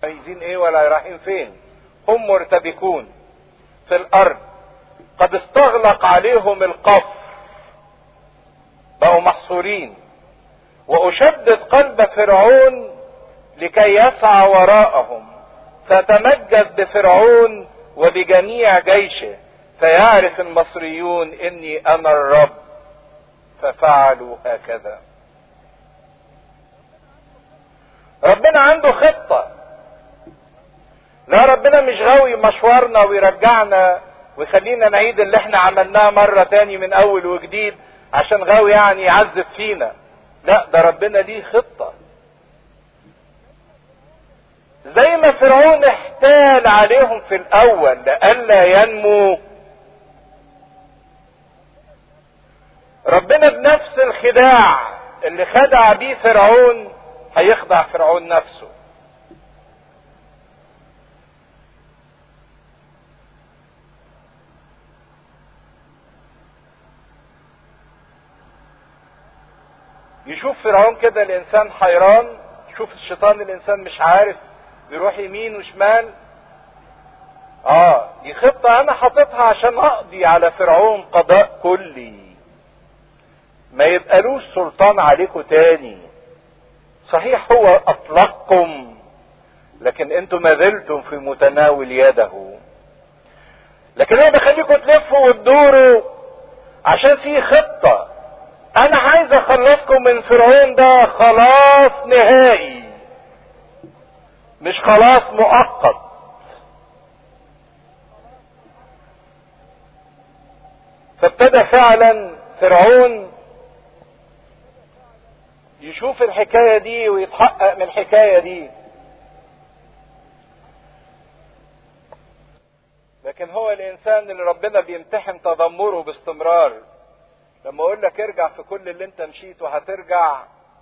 عايزين ايه ولا رايحين فين هم مرتبكون في الارض قد استغلق عليهم القفر بقوا محصورين واشدد قلب فرعون لكي يسعى وراءهم فتمجد بفرعون وبجميع جيشه فيعرف المصريون اني انا الرب ففعلوا هكذا ربنا عنده خطة لا ربنا مش غاوي مشوارنا ويرجعنا ويخلينا نعيد اللي احنا عملناه مرة تاني من اول وجديد عشان غاوي يعني يعذب فينا لا ده ربنا ليه خطة زي ما فرعون احتال عليهم في الاول لئلا ينمو ربنا بنفس الخداع اللي خدع بيه فرعون هيخدع فرعون نفسه يشوف فرعون كده الانسان حيران يشوف الشيطان الانسان مش عارف يروح يمين وشمال اه دي خطة انا حاططها عشان اقضي على فرعون قضاء كلي ما يبقالوش سلطان عليكم تاني صحيح هو اطلقكم لكن انتم ما زلتم في متناول يده لكن انا بخليكم تلفوا وتدوروا عشان في خطة انا عايز اخلصكم من فرعون ده خلاص نهائي مش خلاص مؤقت فابتدى فعلا فرعون يشوف الحكاية دي ويتحقق من الحكاية دي لكن هو الانسان اللي ربنا بيمتحن تذمره باستمرار لما اقول لك ارجع في كل اللي انت مشيته هترجع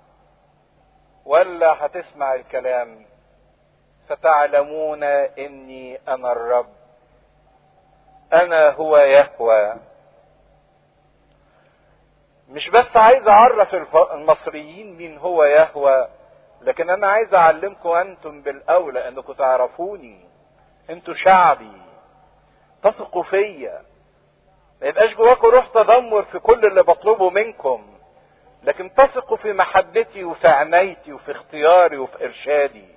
ولا هتسمع الكلام فتعلمون اني انا الرب انا هو يهوى مش بس عايز اعرف المصريين مين هو يهوى لكن انا عايز اعلمكم انتم بالاولى انكم تعرفوني انتوا شعبي تثقوا فيا ما يبقاش جواكم روح تذمر في كل اللي بطلبه منكم لكن تثقوا في محبتي وفي عنايتي وفي اختياري وفي ارشادي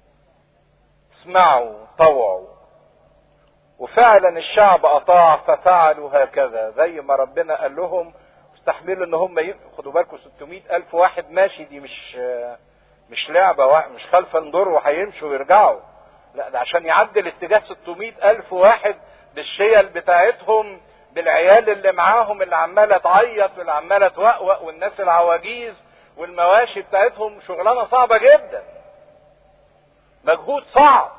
اسمعوا طوعوا وفعلا الشعب اطاع ففعلوا هكذا زي ما ربنا قال لهم استحملوا ان هم ي... خدوا بالكم 600 الف واحد ماشي دي مش مش لعبه واحد مش خلف ندور وهيمشوا ويرجعوا لا ده عشان يعدل اتجاه 600 الف واحد بالشيل بتاعتهم بالعيال اللي معاهم اللي عماله تعيط واللي عماله توقوق والناس العواجيز والمواشي بتاعتهم شغلانه صعبه جدا مجهود صعب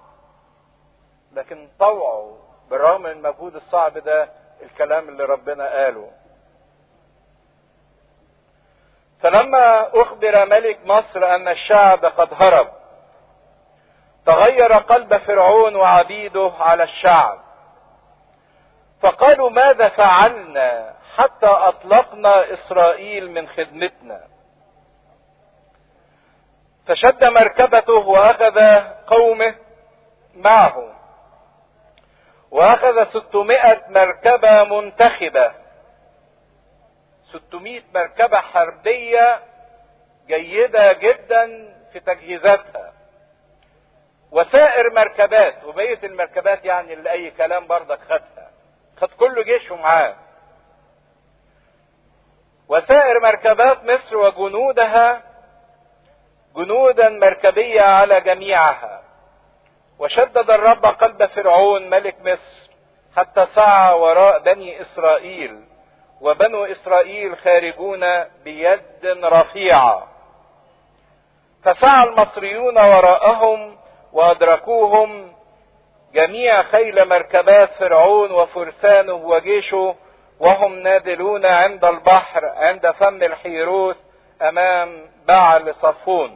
لكن طوعوا بالرغم من المجهود الصعب ده الكلام اللي ربنا قاله فلما اخبر ملك مصر ان الشعب قد هرب تغير قلب فرعون وعبيده على الشعب فقالوا ماذا فعلنا حتى اطلقنا اسرائيل من خدمتنا فشد مركبته واخذ قومه معه واخذ ستمائة مركبة منتخبة ستمائة مركبة حربية جيدة جدا في تجهيزاتها وسائر مركبات وبقية المركبات يعني اللي اي كلام بردك خدها خد كل جيشه معاه وسائر مركبات مصر وجنودها جنودا مركبية على جميعها وشدد الرب قلب فرعون ملك مصر حتى سعى وراء بني اسرائيل وبنو اسرائيل خارجون بيد رفيعه فسعى المصريون وراءهم وادركوهم جميع خيل مركبات فرعون وفرسانه وجيشه وهم نادلون عند البحر عند فم الحيروث امام بعل صفون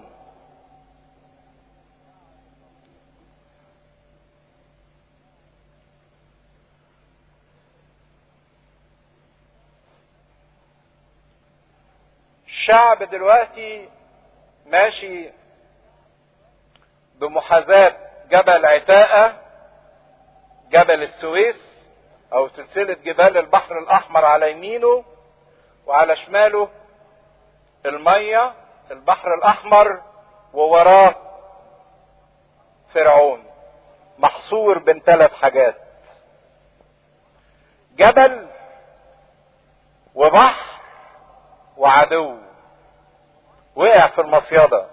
الشعب دلوقتي ماشي بمحاذاة جبل عتاءة جبل السويس او سلسلة جبال البحر الاحمر على يمينه وعلى شماله المية البحر الاحمر ووراه فرعون محصور بين ثلاث حاجات جبل وبحر وعدو وقع في المصيدة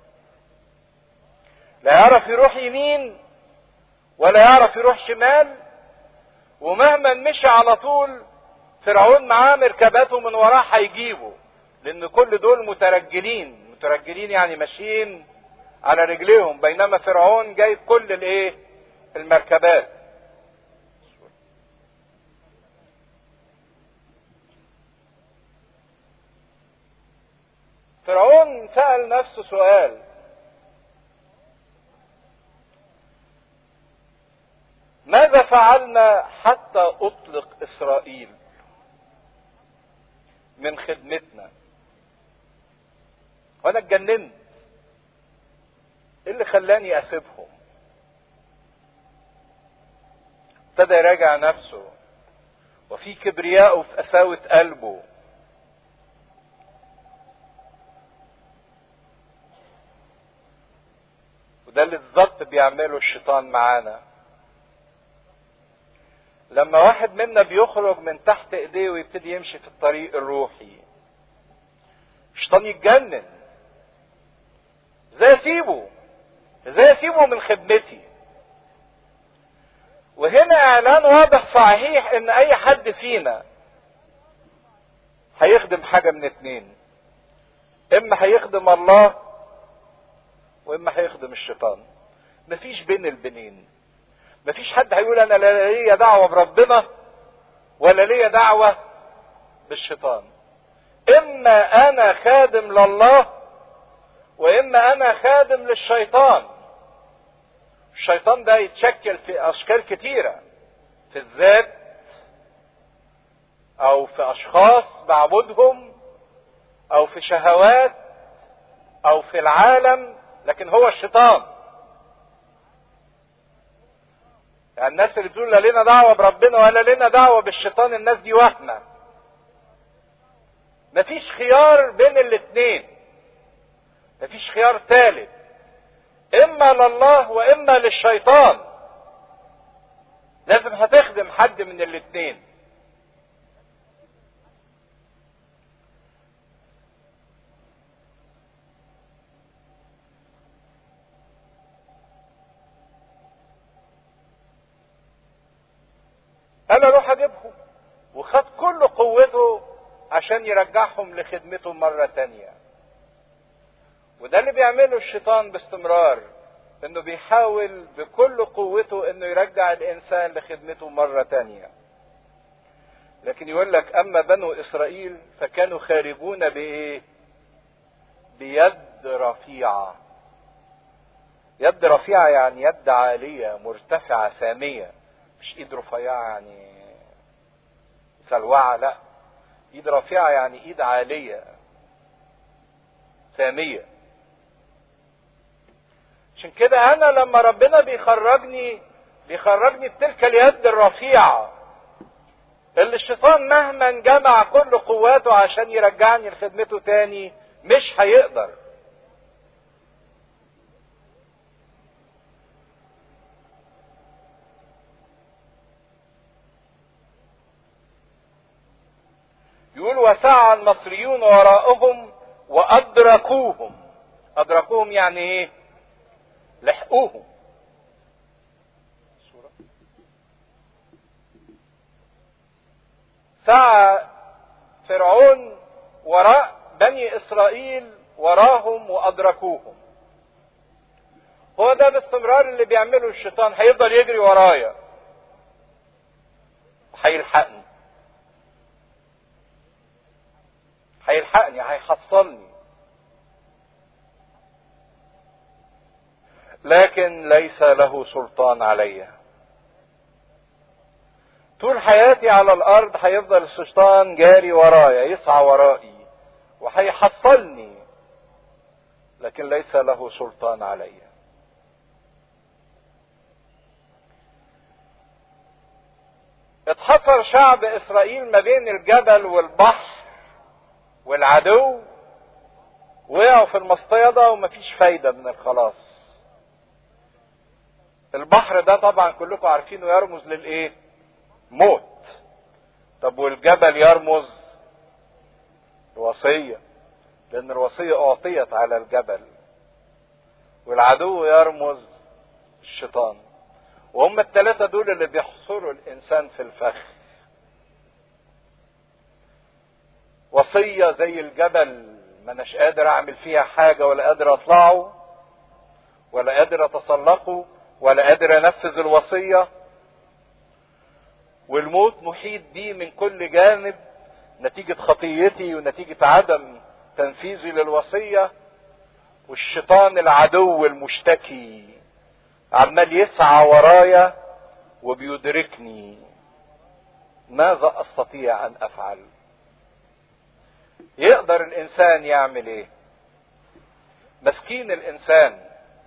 لا يعرف يروح يمين ولا يعرف يروح شمال ومهما مشي على طول فرعون معاه مركباته من وراه هيجيبه لان كل دول مترجلين مترجلين يعني ماشيين على رجليهم بينما فرعون جايب كل الايه المركبات فرعون سأل نفسه سؤال ماذا فعلنا حتى اطلق اسرائيل من خدمتنا وانا اتجننت ايه اللي خلاني اسيبهم ابتدى يراجع نفسه وفي كبرياء وفي قساوة قلبه وده اللي بالظبط بيعمله الشيطان معانا لما واحد منا بيخرج من تحت ايديه ويبتدي يمشي في الطريق الروحي الشيطان يتجنن ازاي اسيبه ازاي اسيبه من خدمتي وهنا اعلان واضح صحيح ان اي حد فينا هيخدم حاجة من اتنين اما هيخدم الله واما هيخدم الشيطان مفيش بين البنين مفيش حد هيقول انا لا ليا دعوه بربنا ولا ليا دعوه بالشيطان اما انا خادم لله واما انا خادم للشيطان الشيطان ده يتشكل في اشكال كتيره في الذات او في اشخاص بعبدهم او في شهوات او في العالم لكن هو الشيطان يعني الناس اللي بتقول لا لنا دعوه بربنا ولا لنا دعوه بالشيطان الناس دي وهمه مفيش خيار بين الاتنين مفيش خيار ثالث اما لله واما للشيطان لازم هتخدم حد من الاتنين انا اروح اجيبهم وخد كل قوته عشان يرجعهم لخدمته مرة تانية وده اللي بيعمله الشيطان باستمرار انه بيحاول بكل قوته انه يرجع الانسان لخدمته مرة تانية لكن يقول لك اما بنو اسرائيل فكانوا خارجون بايه بيد رفيعة يد رفيعة يعني يد عالية مرتفعة سامية مش ايد رفيعة يعني سلوعة لا ايد رفيعة يعني ايد عالية سامية عشان كده انا لما ربنا بيخرجني بيخرجني بتلك اليد الرفيعة اللي الشيطان مهما جمع كل قواته عشان يرجعني لخدمته تاني مش هيقدر يقول وسعى المصريون وراءهم وأدركوهم أدركوهم يعني إيه؟ لحقوهم سعى فرعون وراء بني إسرائيل وراهم وأدركوهم هو ده باستمرار اللي بيعمله الشيطان هيفضل يجري ورايا هيلحقني هيلحقني هيحصلني لكن ليس له سلطان علي طول حياتي على الارض هيفضل الشيطان جاري ورايا يسعى ورائي وهيحصلني لكن ليس له سلطان علي اتحصر شعب اسرائيل ما بين الجبل والبحر والعدو وقعوا في المصطيدة ومفيش فايدة من الخلاص البحر ده طبعا كلكم عارفينه يرمز للايه موت طب والجبل يرمز الوصية لان الوصية اعطيت على الجبل والعدو يرمز الشيطان وهم الثلاثة دول اللي بيحصروا الانسان في الفخ وصية زي الجبل ما اناش قادر اعمل فيها حاجة ولا قادر اطلعه ولا قادر اتسلقه ولا قادر انفذ الوصية والموت محيط بيه من كل جانب نتيجة خطيتي ونتيجة عدم تنفيذي للوصية والشيطان العدو المشتكي عمال يسعى ورايا وبيدركني ماذا استطيع ان افعل يقدر الانسان يعمل ايه مسكين الانسان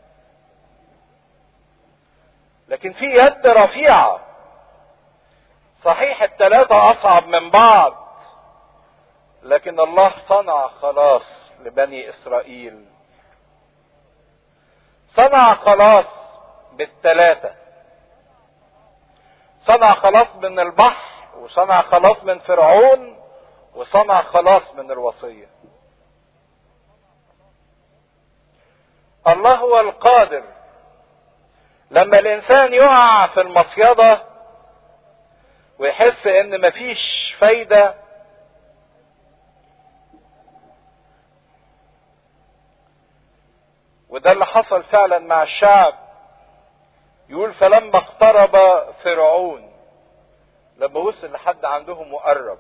لكن في يد رفيعه صحيح الثلاثه اصعب من بعض لكن الله صنع خلاص لبني اسرائيل صنع خلاص بالثلاثه صنع خلاص من البحر وصنع خلاص من فرعون وصنع خلاص من الوصيه الله هو القادر لما الانسان يقع في المصيده ويحس ان مفيش فايده وده اللي حصل فعلا مع الشعب يقول فلما اقترب فرعون لما وصل لحد عندهم وقرب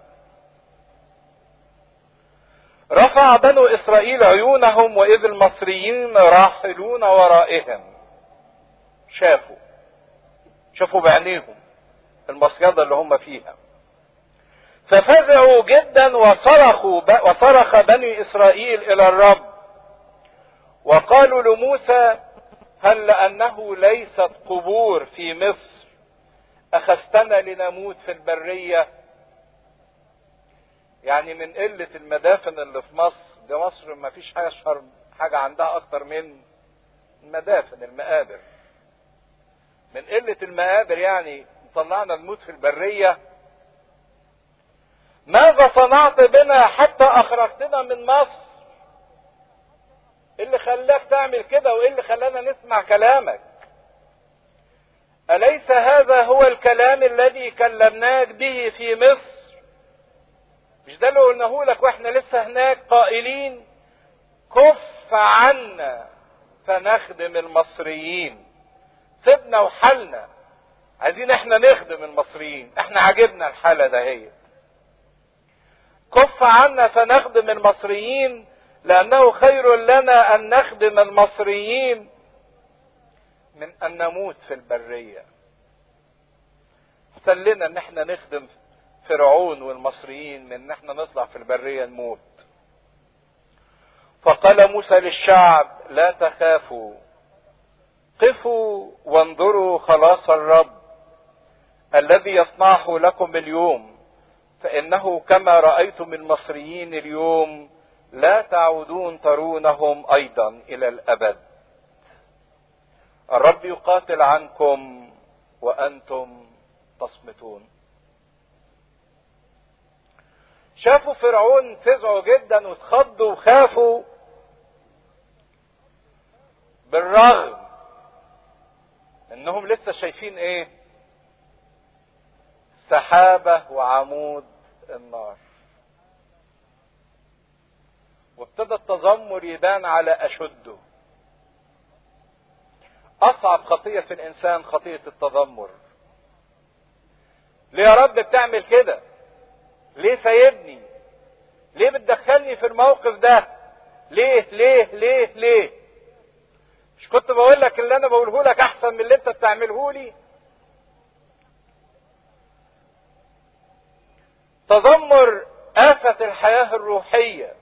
رفع بنو اسرائيل عيونهم واذ المصريين راحلون ورائهم شافوا شافوا بعينيهم المصيدة اللي هم فيها ففزعوا جدا وصرخوا وصرخ بني اسرائيل الى الرب وقالوا لموسى هل لانه ليست قبور في مصر اخذتنا لنموت في البريه يعني من قله المدافن اللي في مصر ده مصر ما فيش حاجه اشهر حاجه عندها اكتر من المدافن المقابر من قله المقابر يعني طلعنا نموت في البريه ماذا صنعت بنا حتى اخرجتنا من مصر ايه اللي خلاك تعمل كده وايه اللي خلانا نسمع كلامك اليس هذا هو الكلام الذي كلمناك به في مصر مش ده اللي قلناه لك واحنا لسه هناك قائلين كف عنا فنخدم المصريين سيبنا وحالنا عايزين احنا نخدم المصريين احنا عجبنا الحالة ده هي كف عنا فنخدم المصريين لأنه خير لنا أن نخدم المصريين من أن نموت في البرية احسن لنا ان احنا نخدم فرعون والمصريين من ان احنا نطلع في البرية نموت فقال موسى للشعب لا تخافوا قفوا وانظروا خلاص الرب الذي يصنعه لكم اليوم فانه كما رايتم المصريين اليوم لا تعودون ترونهم ايضا الى الابد الرب يقاتل عنكم وانتم تصمتون شافوا فرعون فزعوا جدا واتخضوا وخافوا بالرغم انهم لسه شايفين ايه سحابة وعمود النار وابتدى التذمر يبان على اشده اصعب خطية في الانسان خطية التذمر ليه يا رب بتعمل كده ليه سايبني ليه بتدخلني في الموقف ده ليه ليه ليه ليه مش كنت بقول لك اللي انا بقوله لك احسن من اللي انت بتعمله لي تذمر آفة الحياة الروحية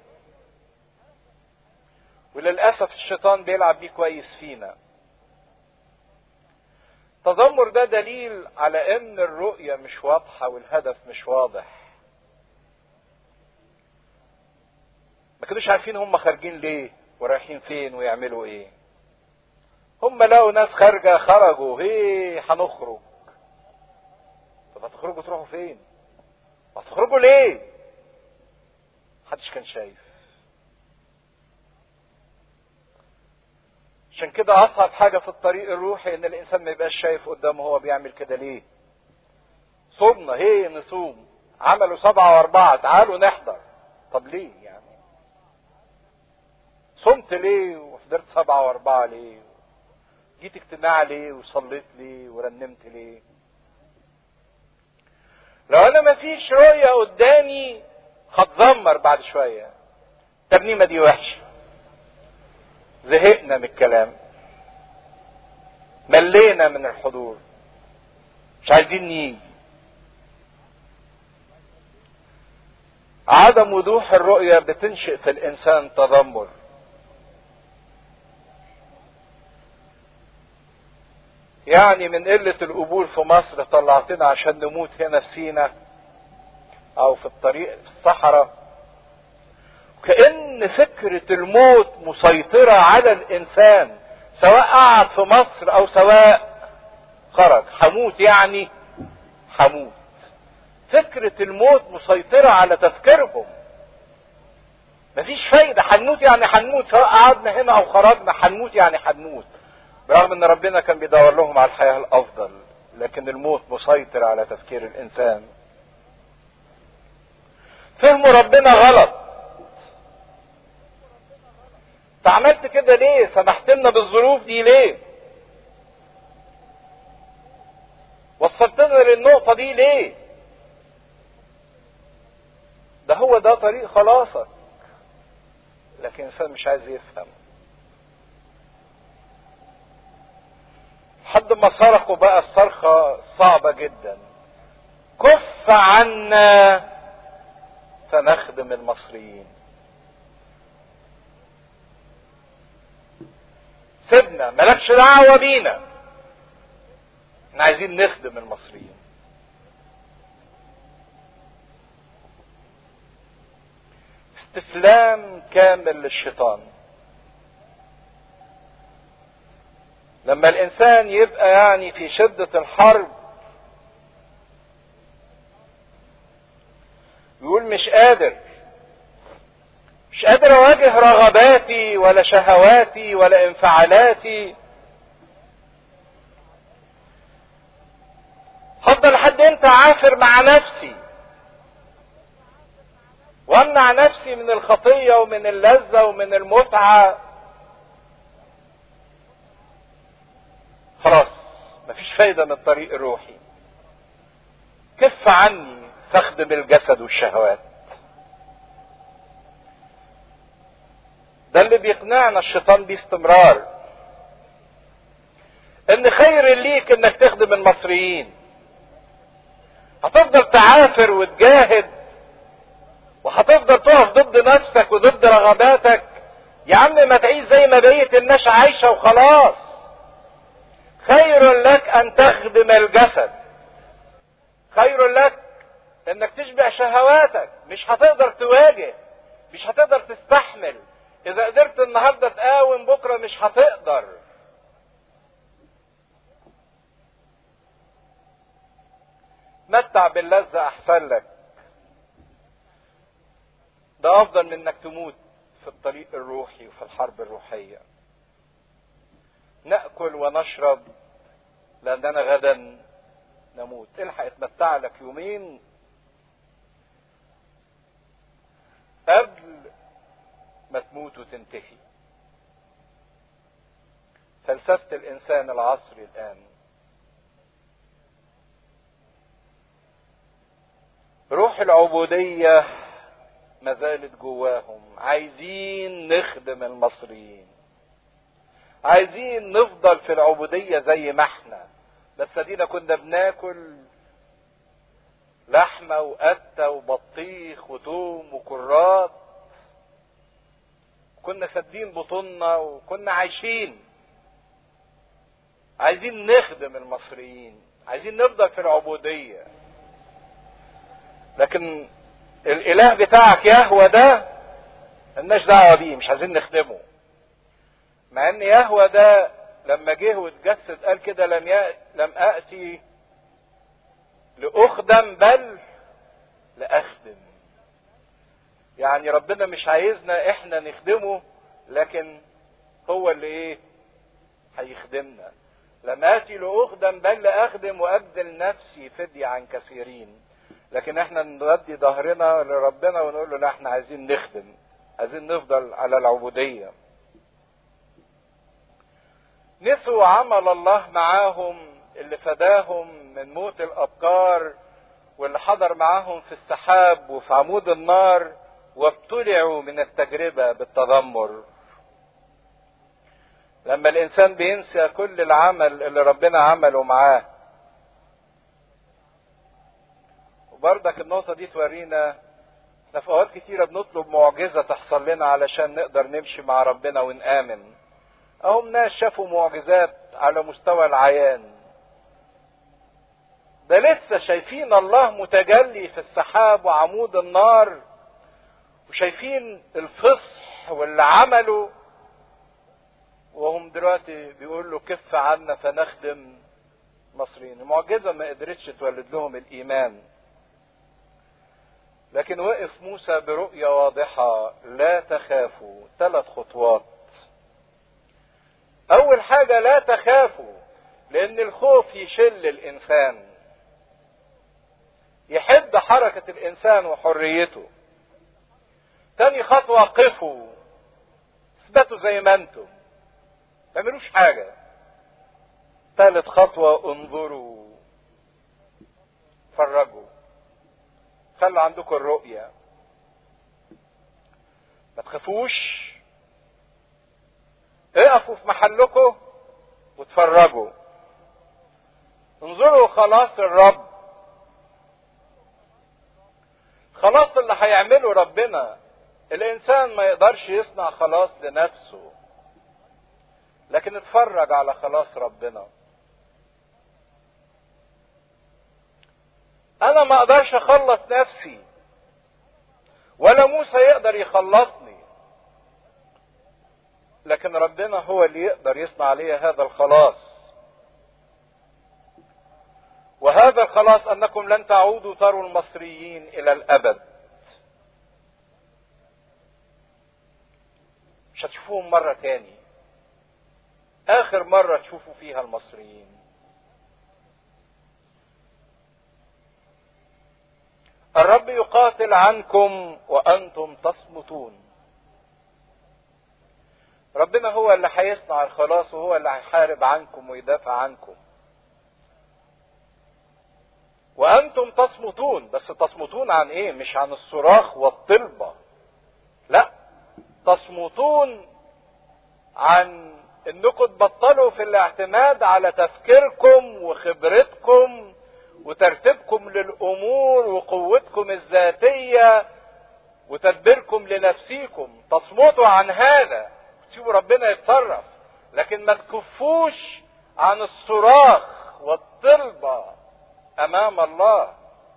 وللأسف الشيطان بيلعب بيه كويس فينا التذمر ده دليل على ان الرؤية مش واضحة والهدف مش واضح ما كانوش عارفين هم خارجين ليه ورايحين فين ويعملوا ايه هم لقوا ناس خارجة خرجوا هي هنخرج طب هتخرجوا تروحوا فين هتخرجوا ليه محدش كان شايف عشان كده اصعب حاجة في الطريق الروحي ان الانسان ما يبقاش شايف قدامه هو بيعمل كده ليه صومنا هي نصوم عملوا سبعة واربعة تعالوا نحضر طب ليه يعني صمت ليه وحضرت سبعة واربعة ليه جيت اجتماع ليه وصليت ليه ورنمت ليه لو انا مفيش رؤية قدامي هتذمر بعد شوية الترنيمة دي وحشة زهقنا من الكلام ملينا من الحضور مش عايزين نيجي عدم وضوح الرؤية بتنشئ في الإنسان تذمر يعني من قلة القبول في مصر طلعتنا عشان نموت هنا في سينا أو في الطريق في الصحراء كأن فكرة الموت مسيطرة على الإنسان سواء قعد في مصر أو سواء خرج هموت يعني هموت فكرة الموت مسيطرة على تفكيرهم مفيش فايدة هنموت يعني هنموت سواء قعدنا هنا أو خرجنا هنموت يعني هنموت برغم ان ربنا كان بيدور لهم على الحياة الافضل لكن الموت مسيطر على تفكير الانسان فهموا ربنا غلط انت عملت كده ليه سمحت لنا بالظروف دي ليه وصلتنا للنقطة دي ليه ده هو ده طريق خلاصك لكن الانسان مش عايز يفهم لحد ما صرخوا بقى الصرخة صعبة جدا كف عنا فنخدم المصريين سيبنا مالكش دعوة بينا احنا عايزين نخدم المصريين استسلام كامل للشيطان لما الانسان يبقى يعني في شدة الحرب يقول مش قادر مش قادر اواجه رغباتي ولا شهواتي ولا انفعالاتي هفضل لحد امتى عافر مع نفسي وامنع نفسي من الخطيه ومن اللذه ومن المتعه خلاص مفيش فايده من الطريق الروحي كف عني فاخدم الجسد والشهوات ده اللي بيقنعنا الشيطان باستمرار ان خير ليك انك تخدم المصريين هتفضل تعافر وتجاهد وهتفضل تقف ضد نفسك وضد رغباتك يا عم ما تعيش زي ما بقية الناس عايشة وخلاص خير لك ان تخدم الجسد خير لك انك تشبع شهواتك مش هتقدر تواجه مش هتقدر تستحمل اذا قدرت النهارده تقاوم بكره مش هتقدر متع باللذة احسن لك ده افضل من انك تموت في الطريق الروحي وفي الحرب الروحية نأكل ونشرب لأننا غدا نموت الحق اتمتع لك يومين قبل ما تموت وتنتهي فلسفة الإنسان العصري الآن روح العبودية ما زالت جواهم عايزين نخدم المصريين عايزين نفضل في العبودية زي ما احنا بس ادينا كنا بناكل لحمة وقتة وبطيخ وتوم وكرات كنا سادين بطوننا وكنا عايشين عايزين نخدم المصريين عايزين نفضل في العبودية لكن الاله بتاعك يهوى ده ملناش دعوه بيه مش عايزين نخدمه مع ان يهوى ده لما جه واتجسد قال كده لم يأت لم اتي لاخدم بل لاخدم يعني ربنا مش عايزنا احنا نخدمه لكن هو اللي ايه هيخدمنا لم اتي لاخدم بل لاخدم وابذل نفسي فدية عن كثيرين لكن احنا نودي ظهرنا لربنا ونقول له لا احنا عايزين نخدم عايزين نفضل على العبودية نسوا عمل الله معاهم اللي فداهم من موت الأبكار واللي حضر معاهم في السحاب وفي عمود النار وابتلعوا من التجربة بالتذمر لما الإنسان بينسى كل العمل اللي ربنا عمله معاه وبرضك النقطة دي تورينا احنا في اوقات كتيرة بنطلب معجزة تحصل لنا علشان نقدر نمشي مع ربنا ونآمن اهم ناس شافوا معجزات على مستوى العيان ده لسه شايفين الله متجلي في السحاب وعمود النار وشايفين الفصح واللي عمله وهم دلوقتي بيقول له كف عنا فنخدم مصريين المعجزة ما قدرتش تولد لهم الإيمان لكن وقف موسى برؤية واضحة لا تخافوا ثلاث خطوات أول حاجة لا تخافوا لأن الخوف يشل الإنسان يحد حركة الإنسان وحريته تاني خطوة قفوا اثبتوا زي ما انتم ما تعملوش حاجة ثالث خطوة انظروا فرجوا خلوا عندكم الرؤية ما تخافوش اقفوا في محلكم واتفرجوا انظروا خلاص الرب خلاص اللي هيعمله ربنا الانسان ما يقدرش يصنع خلاص لنفسه لكن اتفرج على خلاص ربنا انا ما اقدرش اخلص نفسي ولا موسى يقدر يخلصني لكن ربنا هو اللي يقدر يصنع لي هذا الخلاص وهذا الخلاص انكم لن تعودوا تروا المصريين الى الابد مش هتشوفوهم مرة تاني اخر مرة تشوفوا فيها المصريين الرب يقاتل عنكم وانتم تصمتون ربنا هو اللي هيصنع الخلاص وهو اللي هيحارب عنكم ويدافع عنكم وانتم تصمتون بس تصمتون عن ايه مش عن الصراخ والطلبه لا تصمتون عن انكم تبطلوا في الاعتماد على تفكيركم وخبرتكم وترتيبكم للامور وقوتكم الذاتيه وتدبيركم لنفسيكم تصمتوا عن هذا تسيبوا ربنا يتصرف لكن ما تكفوش عن الصراخ والطلبه امام الله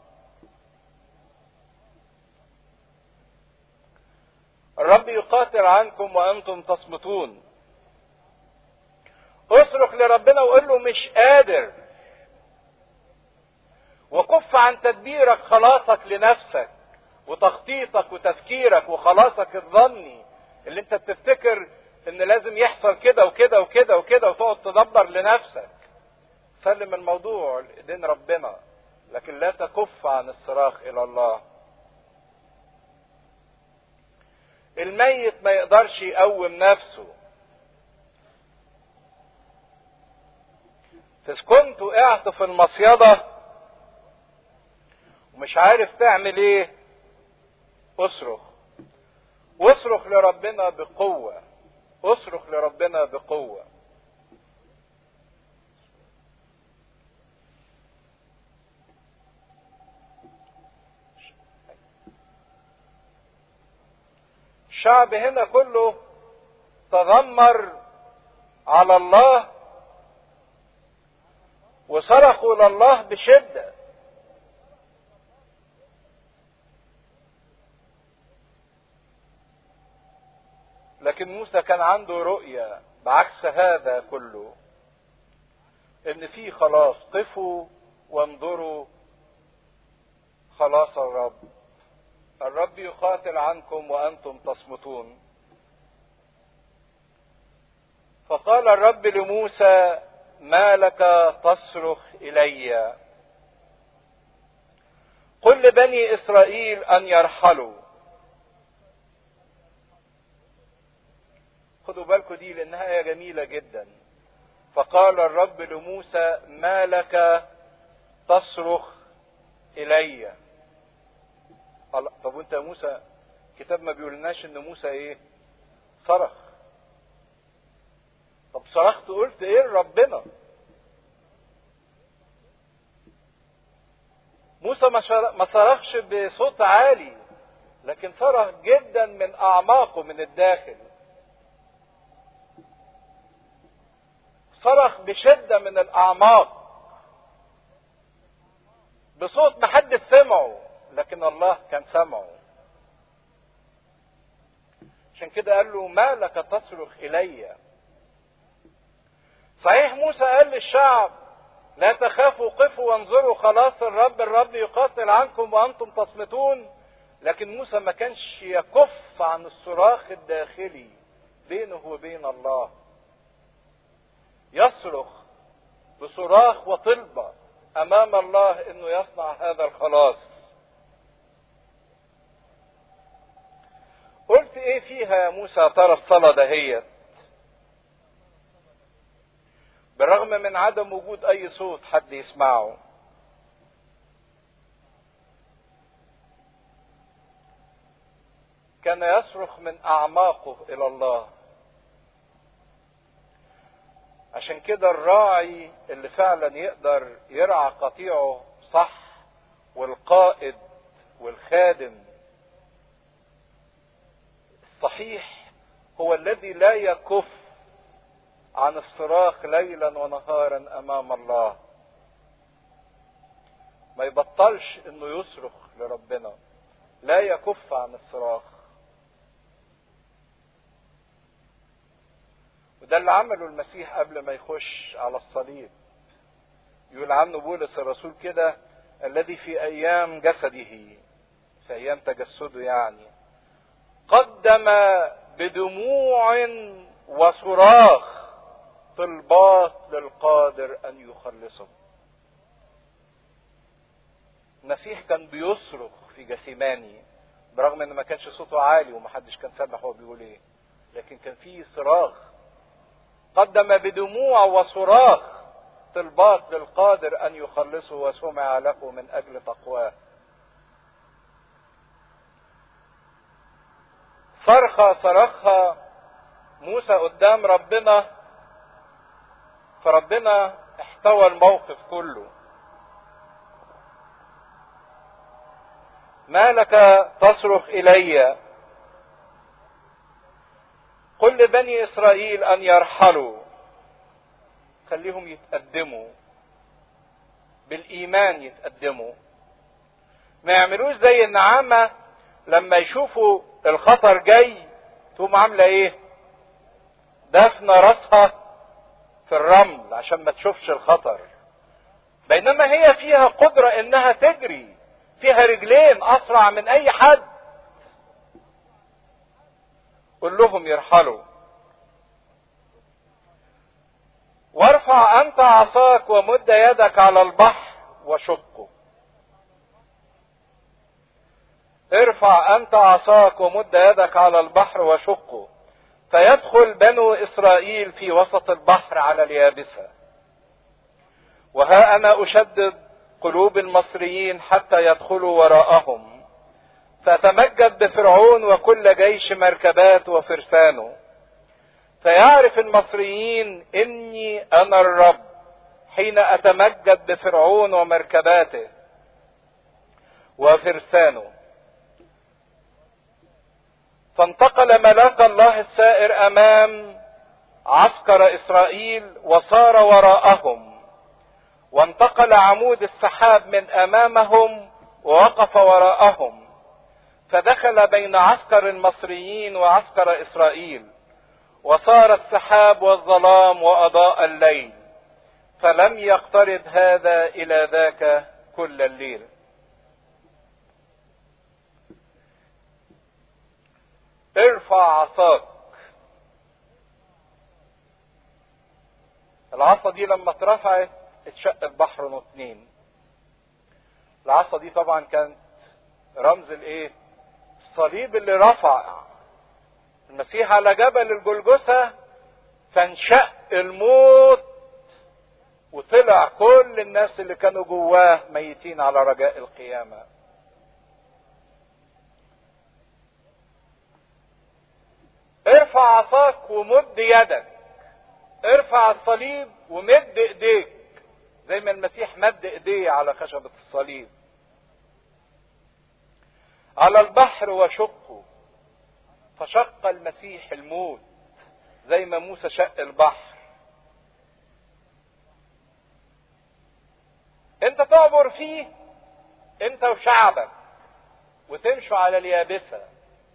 الرب يقاتل عنكم وانتم تصمتون اصرخ لربنا وقول له مش قادر وكف عن تدبيرك خلاصك لنفسك وتخطيطك وتفكيرك وخلاصك الظني اللي انت بتفتكر ان لازم يحصل كده وكده وكده وكده وتقعد تدبر لنفسك سلم الموضوع لايدين ربنا لكن لا تكف عن الصراخ الى الله الميت ما يقدرش يقوم نفسه فإذ كنت وقعت في المصيدة ومش عارف تعمل ايه اصرخ واصرخ لربنا بقوة اصرخ لربنا بقوة الشعب هنا كله تذمر على الله وصرخوا لله بشده لكن موسى كان عنده رؤيه بعكس هذا كله ان في خلاص قفوا وانظروا خلاص الرب الرب يقاتل عنكم وانتم تصمتون فقال الرب لموسى ما لك تصرخ الي قل لبني اسرائيل ان يرحلوا خدوا بالكم دي لانها ايه جميله جدا فقال الرب لموسى ما لك تصرخ الي طب وانت يا موسى الكتاب ما بيقولناش ان موسى ايه صرخ طب صرخت قلت ايه لربنا موسى ما صرخش بصوت عالي لكن صرخ جدا من اعماقه من الداخل صرخ بشدة من الأعماق بصوت ما حد سمعه لكن الله كان سمعه عشان كده قال له ما لك تصرخ إلي صحيح موسى قال للشعب لا تخافوا قفوا وانظروا خلاص الرب الرب يقاتل عنكم وأنتم تصمتون لكن موسى ما كانش يكف عن الصراخ الداخلي بينه وبين الله يصرخ بصراخ وطلبة أمام الله إنه يصنع هذا الخلاص. قلت إيه فيها يا موسى ترى الصلاة دهيت؟ بالرغم من عدم وجود أي صوت حد يسمعه. كان يصرخ من أعماقه إلى الله. عشان كده الراعي اللي فعلا يقدر يرعى قطيعه صح والقائد والخادم الصحيح هو الذي لا يكف عن الصراخ ليلا ونهارا امام الله ما يبطلش انه يصرخ لربنا لا يكف عن الصراخ وده اللي عمله المسيح قبل ما يخش على الصليب يقول عنه بولس الرسول كده الذي في ايام جسده في ايام تجسده يعني قدم بدموع وصراخ طلبات للقادر ان يخلصه المسيح كان بيصرخ في جثيماني برغم ان ما كانش صوته عالي ومحدش كان سامع هو بيقول ايه لكن كان فيه صراخ قدم بدموع وصراخ طلبات للقادر ان يخلصه وسمع له من اجل تقواه صرخة صرخها موسى قدام ربنا فربنا احتوى الموقف كله ما لك تصرخ الي قل لبني اسرائيل ان يرحلوا خليهم يتقدموا بالايمان يتقدموا ما يعملوش زي النعامه لما يشوفوا الخطر جاي تقوم عامله ايه دفنه راسها في الرمل عشان ما تشوفش الخطر بينما هي فيها قدره انها تجري فيها رجلين اسرع من اي حد قل لهم يرحلوا وارفع انت عصاك ومد يدك على البحر وشقه ارفع انت عصاك ومد يدك على البحر وشقه فيدخل بنو اسرائيل في وسط البحر على اليابسه وها انا اشدد قلوب المصريين حتى يدخلوا وراءهم فتمجد بفرعون وكل جيش مركبات وفرسانه فيعرف المصريين اني انا الرب حين اتمجد بفرعون ومركباته وفرسانه فانتقل ملاك الله السائر امام عسكر اسرائيل وصار وراءهم وانتقل عمود السحاب من امامهم ووقف وراءهم فدخل بين عسكر المصريين وعسكر اسرائيل وصار السحاب والظلام واضاء الليل فلم يقترب هذا الى ذاك كل الليل ارفع عصاك العصا دي لما اترفعت اتشق البحر نصين العصا دي طبعا كانت رمز الايه الصليب اللي رفع المسيح على جبل الجلجثة فانشق الموت وطلع كل الناس اللي كانوا جواه ميتين على رجاء القيامة ارفع عصاك ومد يدك ارفع الصليب ومد ايديك زي ما المسيح مد ايديه على خشبة الصليب على البحر وشقه فشق المسيح الموت زي ما موسى شق البحر انت تعبر فيه انت وشعبك وتمشوا على اليابسة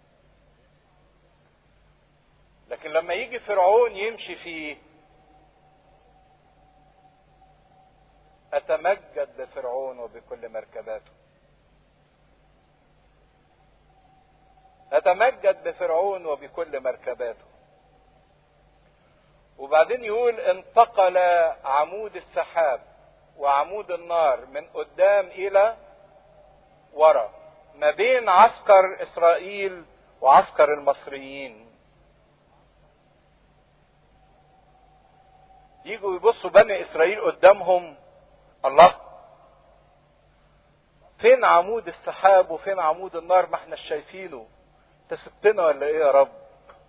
لكن لما يجي فرعون يمشي فيه أتمجد لفرعون وبكل مركباته أتمجد بفرعون وبكل مركباته وبعدين يقول انتقل عمود السحاب وعمود النار من قدام إلى ورا ما بين عسكر إسرائيل وعسكر المصريين يجوا يبصوا بني إسرائيل قدامهم الله فين عمود السحاب وفين عمود النار ما احنا شايفينه انت سبتنا ولا ايه يا رب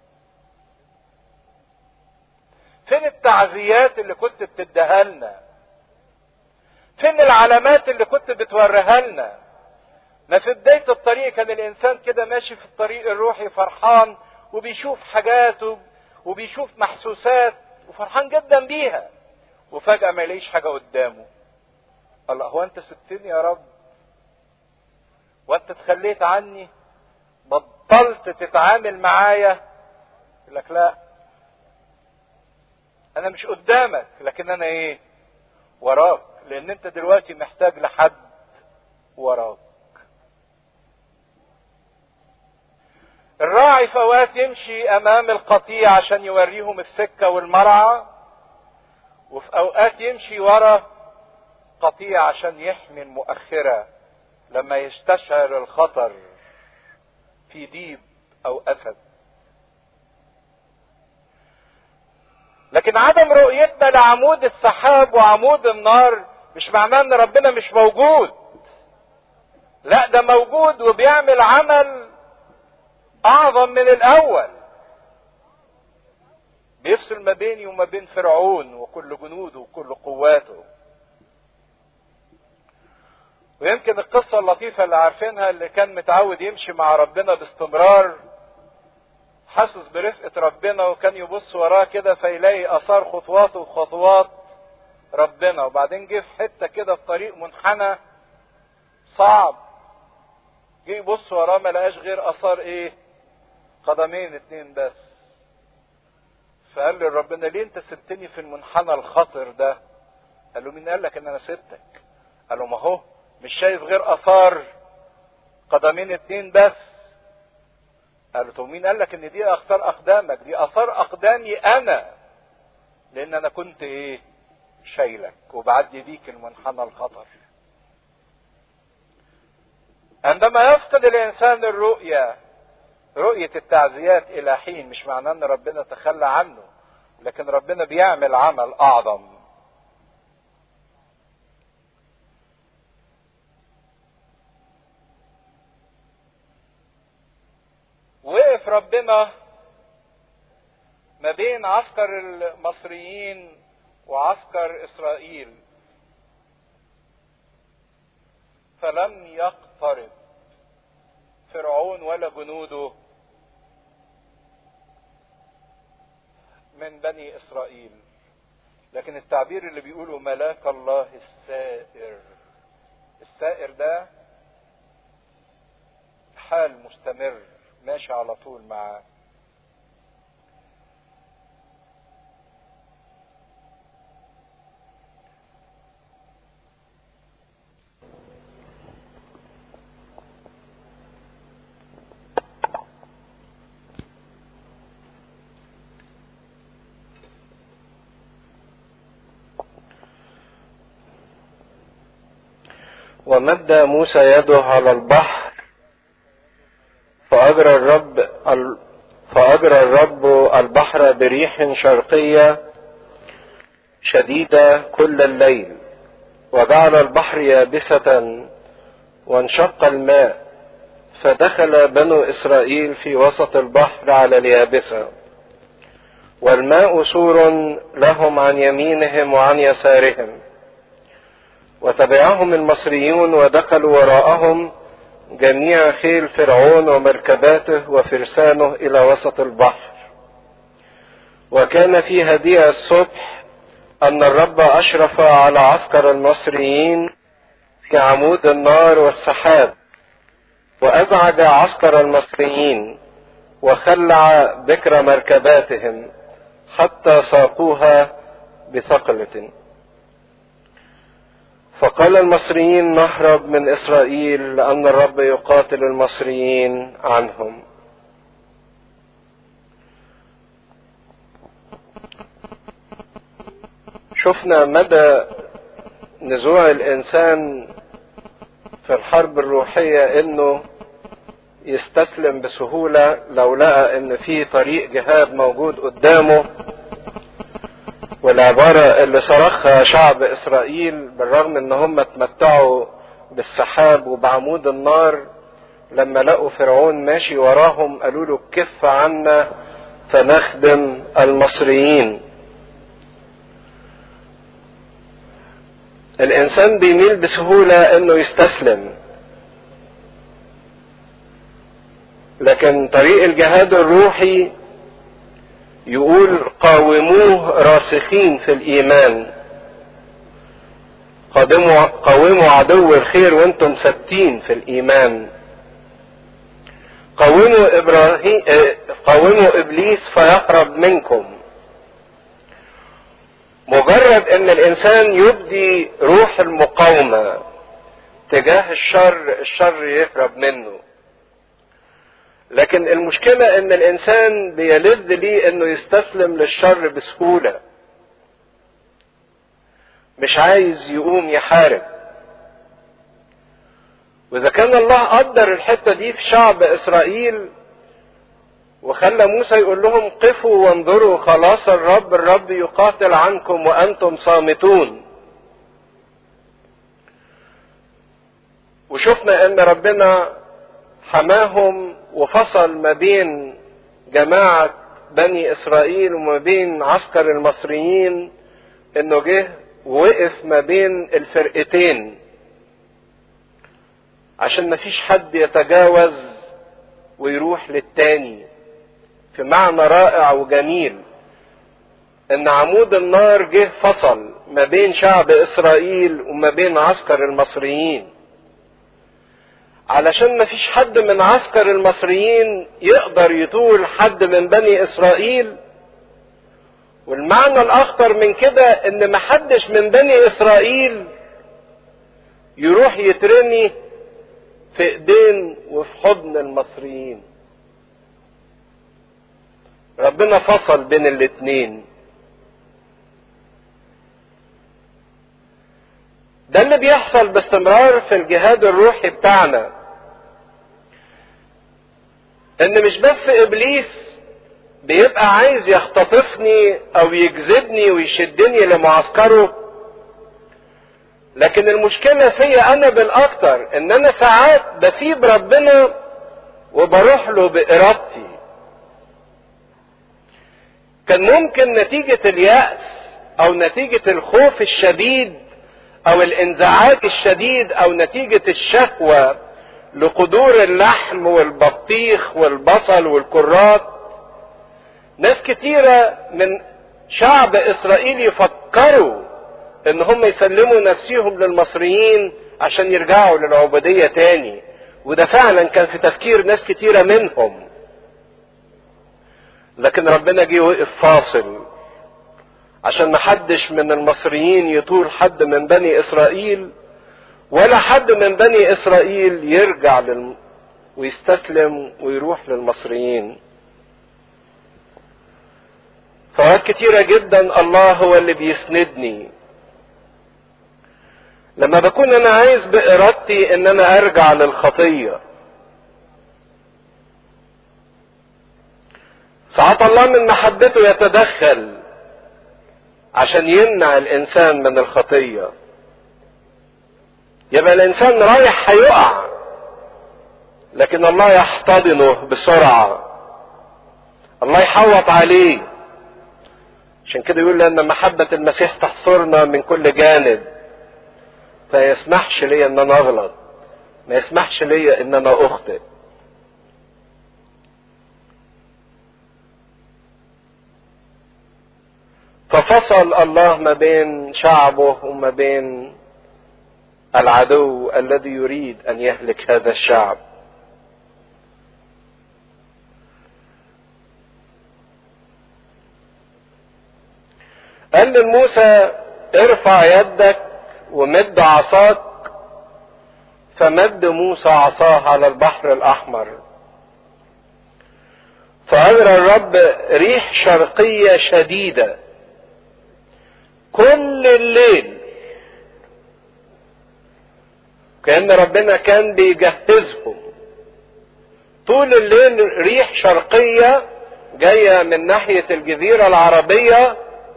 فين التعزيات اللي كنت بتديها لنا فين العلامات اللي كنت بتوريها لنا ما في بداية الطريق كان الإنسان كده ماشي في الطريق الروحي فرحان وبيشوف حاجاته وبيشوف محسوسات وفرحان جدا بيها وفجأة ما يلاقيش حاجة قدامه الله هو أنت سبتني يا رب وأنت تخليت عني بطلت تتعامل معايا يقول لك لا أنا مش قدامك لكن أنا إيه وراك لأن أنت دلوقتي محتاج لحد وراك الراعي في اوقات يمشي امام القطيع عشان يوريهم السكه والمرعى وفي اوقات يمشي ورا قطيع عشان يحمي المؤخره لما يستشعر الخطر في ديب او اسد لكن عدم رؤيتنا لعمود السحاب وعمود النار مش معناه ان ربنا مش موجود لا ده موجود وبيعمل عمل اعظم من الاول بيفصل ما بيني وما بين فرعون وكل جنوده وكل قواته ويمكن القصة اللطيفة اللي عارفينها اللي كان متعود يمشي مع ربنا باستمرار حاسس برفقة ربنا وكان يبص وراه كده فيلاقي اثار خطواته وخطوات ربنا وبعدين جه في حتة كده في طريق منحنى صعب جه يبص وراه ما لقاش غير اثار ايه قدمين اتنين بس فقال لي ربنا ليه انت سبتني في المنحنى الخطر ده قال له مين قال لك ان انا سبتك قال له ما هو مش شايف غير اثار قدمين اتنين بس قال له طب مين قال لك ان دي اثار اقدامك دي اثار اقدامي انا لان انا كنت ايه شايلك وبعدي بيك المنحنى الخطر عندما يفقد الانسان الرؤيه رؤية التعزيات إلى حين مش معناه إن ربنا تخلى عنه لكن ربنا بيعمل عمل أعظم وقف ربنا ما بين عسكر المصريين وعسكر إسرائيل فلم يقترب فرعون ولا جنوده من بني اسرائيل لكن التعبير اللي بيقوله ملاك الله السائر السائر ده حال مستمر ماشي على طول معاه ومد موسى يده على البحر فأجرى الرب فأجرى الرب البحر بريح شرقية شديدة كل الليل وجعل البحر يابسة وانشق الماء فدخل بنو إسرائيل في وسط البحر على اليابسة والماء سور لهم عن يمينهم وعن يسارهم وتبعهم المصريون ودخلوا وراءهم جميع خيل فرعون ومركباته وفرسانه الى وسط البحر وكان في هديع الصبح ان الرب اشرف على عسكر المصريين كعمود النار والسحاب وازعج عسكر المصريين وخلع بكر مركباتهم حتى ساقوها بثقله فقال المصريين نهرب من اسرائيل لان الرب يقاتل المصريين عنهم شفنا مدى نزوع الانسان في الحرب الروحيه انه يستسلم بسهوله لو لقى ان في طريق جهاد موجود قدامه والعبارة اللي صرخها شعب إسرائيل بالرغم إن هم اتمتعوا بالسحاب وبعمود النار لما لقوا فرعون ماشي وراهم قالوا له كف عنا فنخدم المصريين الإنسان بيميل بسهولة إنه يستسلم لكن طريق الجهاد الروحي يقول قاوموه راسخين في الايمان قاوموا قاوموا عدو الخير وانتم ثابتين في الايمان قاوموا ابراهيم قاوموا ابليس فيهرب منكم مجرد ان الانسان يبدي روح المقاومه تجاه الشر الشر يهرب منه لكن المشكلة ان الانسان بيلذ ليه انه يستسلم للشر بسهولة مش عايز يقوم يحارب واذا كان الله قدر الحتة دي في شعب اسرائيل وخلى موسى يقول لهم قفوا وانظروا خلاص الرب الرب يقاتل عنكم وانتم صامتون وشفنا ان ربنا حماهم وفصل ما بين جماعة بني إسرائيل وما بين عسكر المصريين إنه جه ووقف ما بين الفرقتين عشان ما فيش حد يتجاوز ويروح للتاني في معنى رائع وجميل ان عمود النار جه فصل ما بين شعب اسرائيل وما بين عسكر المصريين علشان ما فيش حد من عسكر المصريين يقدر يطول حد من بني اسرائيل والمعنى الاخطر من كده ان ما حدش من بني اسرائيل يروح يترمي في ايدين وفي حضن المصريين ربنا فصل بين الاتنين ده اللي بيحصل باستمرار في الجهاد الروحي بتاعنا ان مش بس ابليس بيبقى عايز يختطفني او يجذبني ويشدني لمعسكره لكن المشكله فيا انا بالاكتر ان انا ساعات بسيب ربنا وبروح له بارادتي كان ممكن نتيجه الياس او نتيجه الخوف الشديد او الانزعاج الشديد او نتيجه الشهوه لقدور اللحم والبطيخ والبصل والكرات ناس كتيرة من شعب اسرائيل يفكروا ان هم يسلموا نفسيهم للمصريين عشان يرجعوا للعبودية تاني وده فعلا كان في تفكير ناس كتيرة منهم لكن ربنا جه وقف فاصل عشان محدش من المصريين يطول حد من بني اسرائيل ولا حد من بني اسرائيل يرجع للم... ويستسلم ويروح للمصريين فوقت كتيرة جدا الله هو اللي بيسندني لما بكون انا عايز بارادتي ان انا ارجع للخطية ساعات الله من محبته يتدخل عشان يمنع الانسان من الخطية يبقى الانسان رايح هيقع لكن الله يحتضنه بسرعة الله يحوط عليه عشان كده يقول لان محبة المسيح تحصرنا من كل جانب فما يسمحش ليا ان انا اغلط ما يسمحش ليا ان انا اخطئ ففصل الله ما بين شعبه وما بين العدو الذي يريد ان يهلك هذا الشعب قال لموسى ارفع يدك ومد عصاك فمد موسى عصاه على البحر الاحمر فأجرى الرب ريح شرقية شديدة كل الليل كأن ربنا كان بيجهزهم طول الليل ريح شرقية جاية من ناحية الجزيرة العربية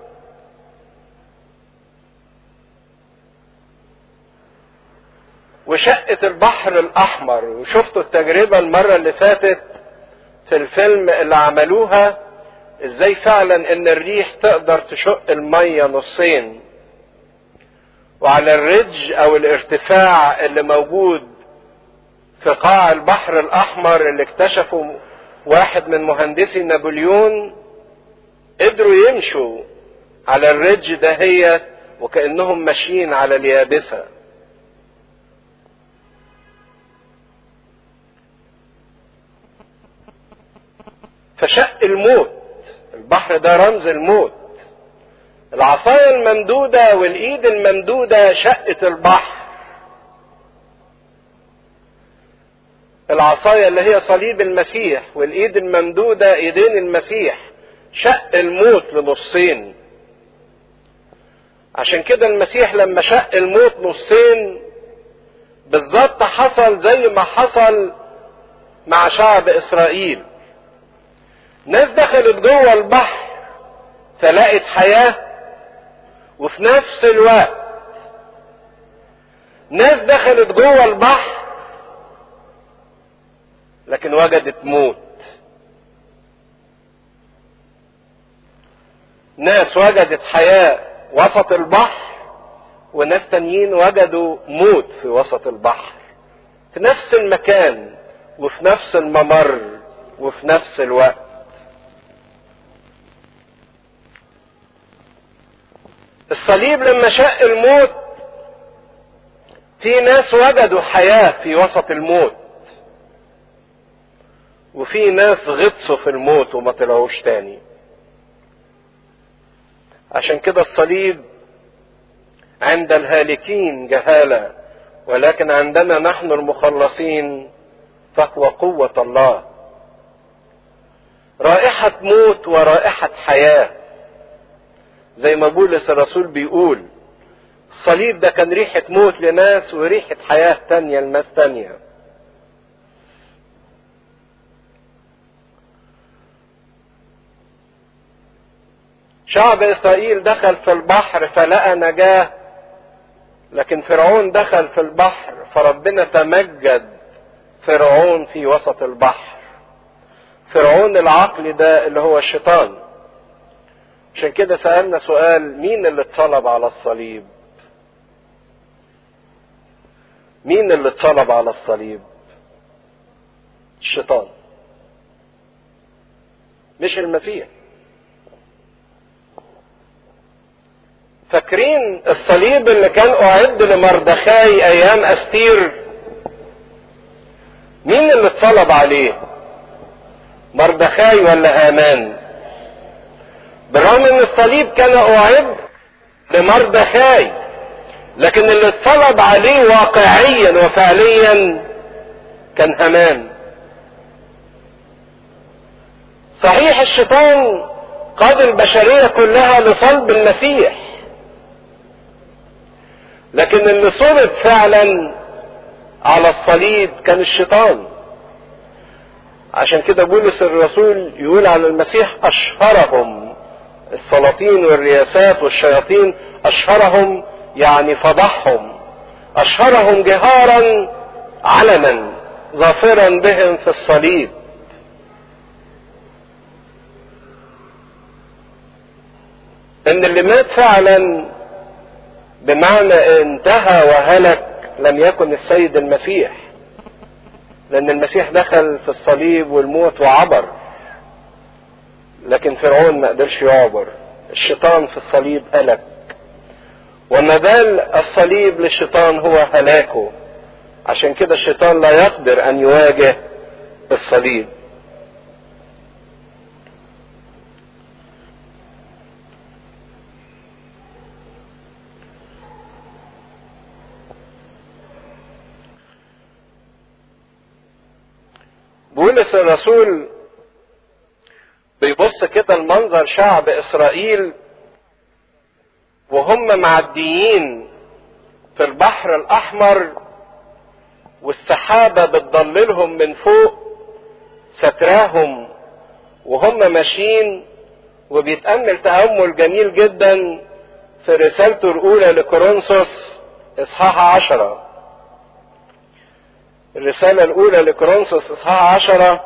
وشقت البحر الأحمر وشفتوا التجربة المرة اللي فاتت في الفيلم اللي عملوها ازاي فعلا ان الريح تقدر تشق المية نصين وعلى الريدج او الارتفاع اللي موجود في قاع البحر الاحمر اللي اكتشفه واحد من مهندسي نابليون قدروا يمشوا على الريدج دهيت وكأنهم ماشيين على اليابسة فشق الموت البحر ده رمز الموت العصاية الممدودة والإيد الممدودة شقت البحر العصاية اللي هي صليب المسيح والإيد الممدودة إيدين المسيح شق الموت لنصين عشان كده المسيح لما شق الموت نصين بالظبط حصل زي ما حصل مع شعب إسرائيل ناس دخلت جوه البحر فلقت حياة وفي نفس الوقت ناس دخلت جوه البحر لكن وجدت موت ناس وجدت حياة وسط البحر وناس تانيين وجدوا موت في وسط البحر في نفس المكان وفي نفس الممر وفي نفس الوقت الصليب لما شق الموت في ناس وجدوا حياة في وسط الموت وفي ناس غطسوا في الموت وما طلعوش تاني عشان كده الصليب عند الهالكين جهالة ولكن عندنا نحن المخلصين فهو قوة الله رائحة موت ورائحة حياه زي ما بولس الرسول بيقول الصليب ده كان ريحة موت لناس وريحة حياة تانية لناس تانية شعب إسرائيل دخل في البحر فلقى نجاة لكن فرعون دخل في البحر فربنا تمجد فرعون في وسط البحر فرعون العقل ده اللي هو الشيطان عشان كده سألنا سؤال مين اللي اتصلب على الصليب مين اللي اتصلب على الصليب الشيطان مش المسيح فاكرين الصليب اللي كان اعد لمردخاي ايام استير مين اللي اتصلب عليه مردخاي ولا هامان بالرغم ان الصليب كان اعد لمردخاي لكن اللي اتصلب عليه واقعيا وفعليا كان هامان صحيح الشيطان قاد البشرية كلها لصلب المسيح لكن اللي صلب فعلا على الصليب كان الشيطان عشان كده بولس الرسول يقول على المسيح اشهرهم السلاطين والرياسات والشياطين اشهرهم يعني فضحهم اشهرهم جهارا علنا ظافرا بهم في الصليب ان اللي مات فعلا بمعنى انتهى وهلك لم يكن السيد المسيح لان المسيح دخل في الصليب والموت وعبر لكن فرعون ما قدرش يعبر الشيطان في الصليب هلك وما بال الصليب للشيطان هو هلاكه عشان كده الشيطان لا يقدر ان يواجه الصليب بولس الرسول بيبص كده المنظر شعب اسرائيل وهم معديين في البحر الاحمر والسحابة بتضللهم من فوق ستراهم وهم ماشيين وبيتأمل تأمل جميل جدا في رسالته الأولى لكورنثوس إصحاح عشرة الرسالة الأولى لكورنثوس إصحاح عشرة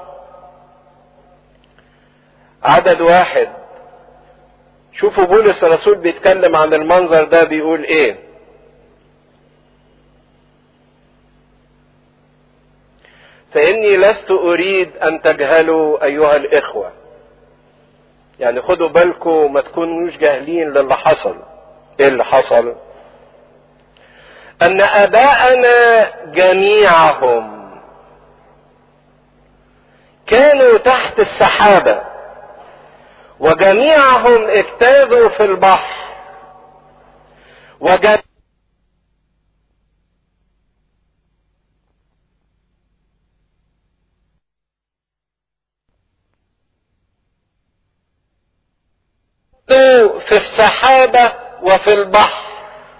عدد واحد شوفوا بولس الرسول بيتكلم عن المنظر ده بيقول ايه فاني لست اريد ان تجهلوا ايها الاخوه يعني خدوا بالكم ما تكونوش جاهلين للي حصل ايه اللي حصل ان اباءنا جميعهم كانوا تحت السحابه وجميعهم اجتازوا في البحر وجميع في السحابة وفي البحر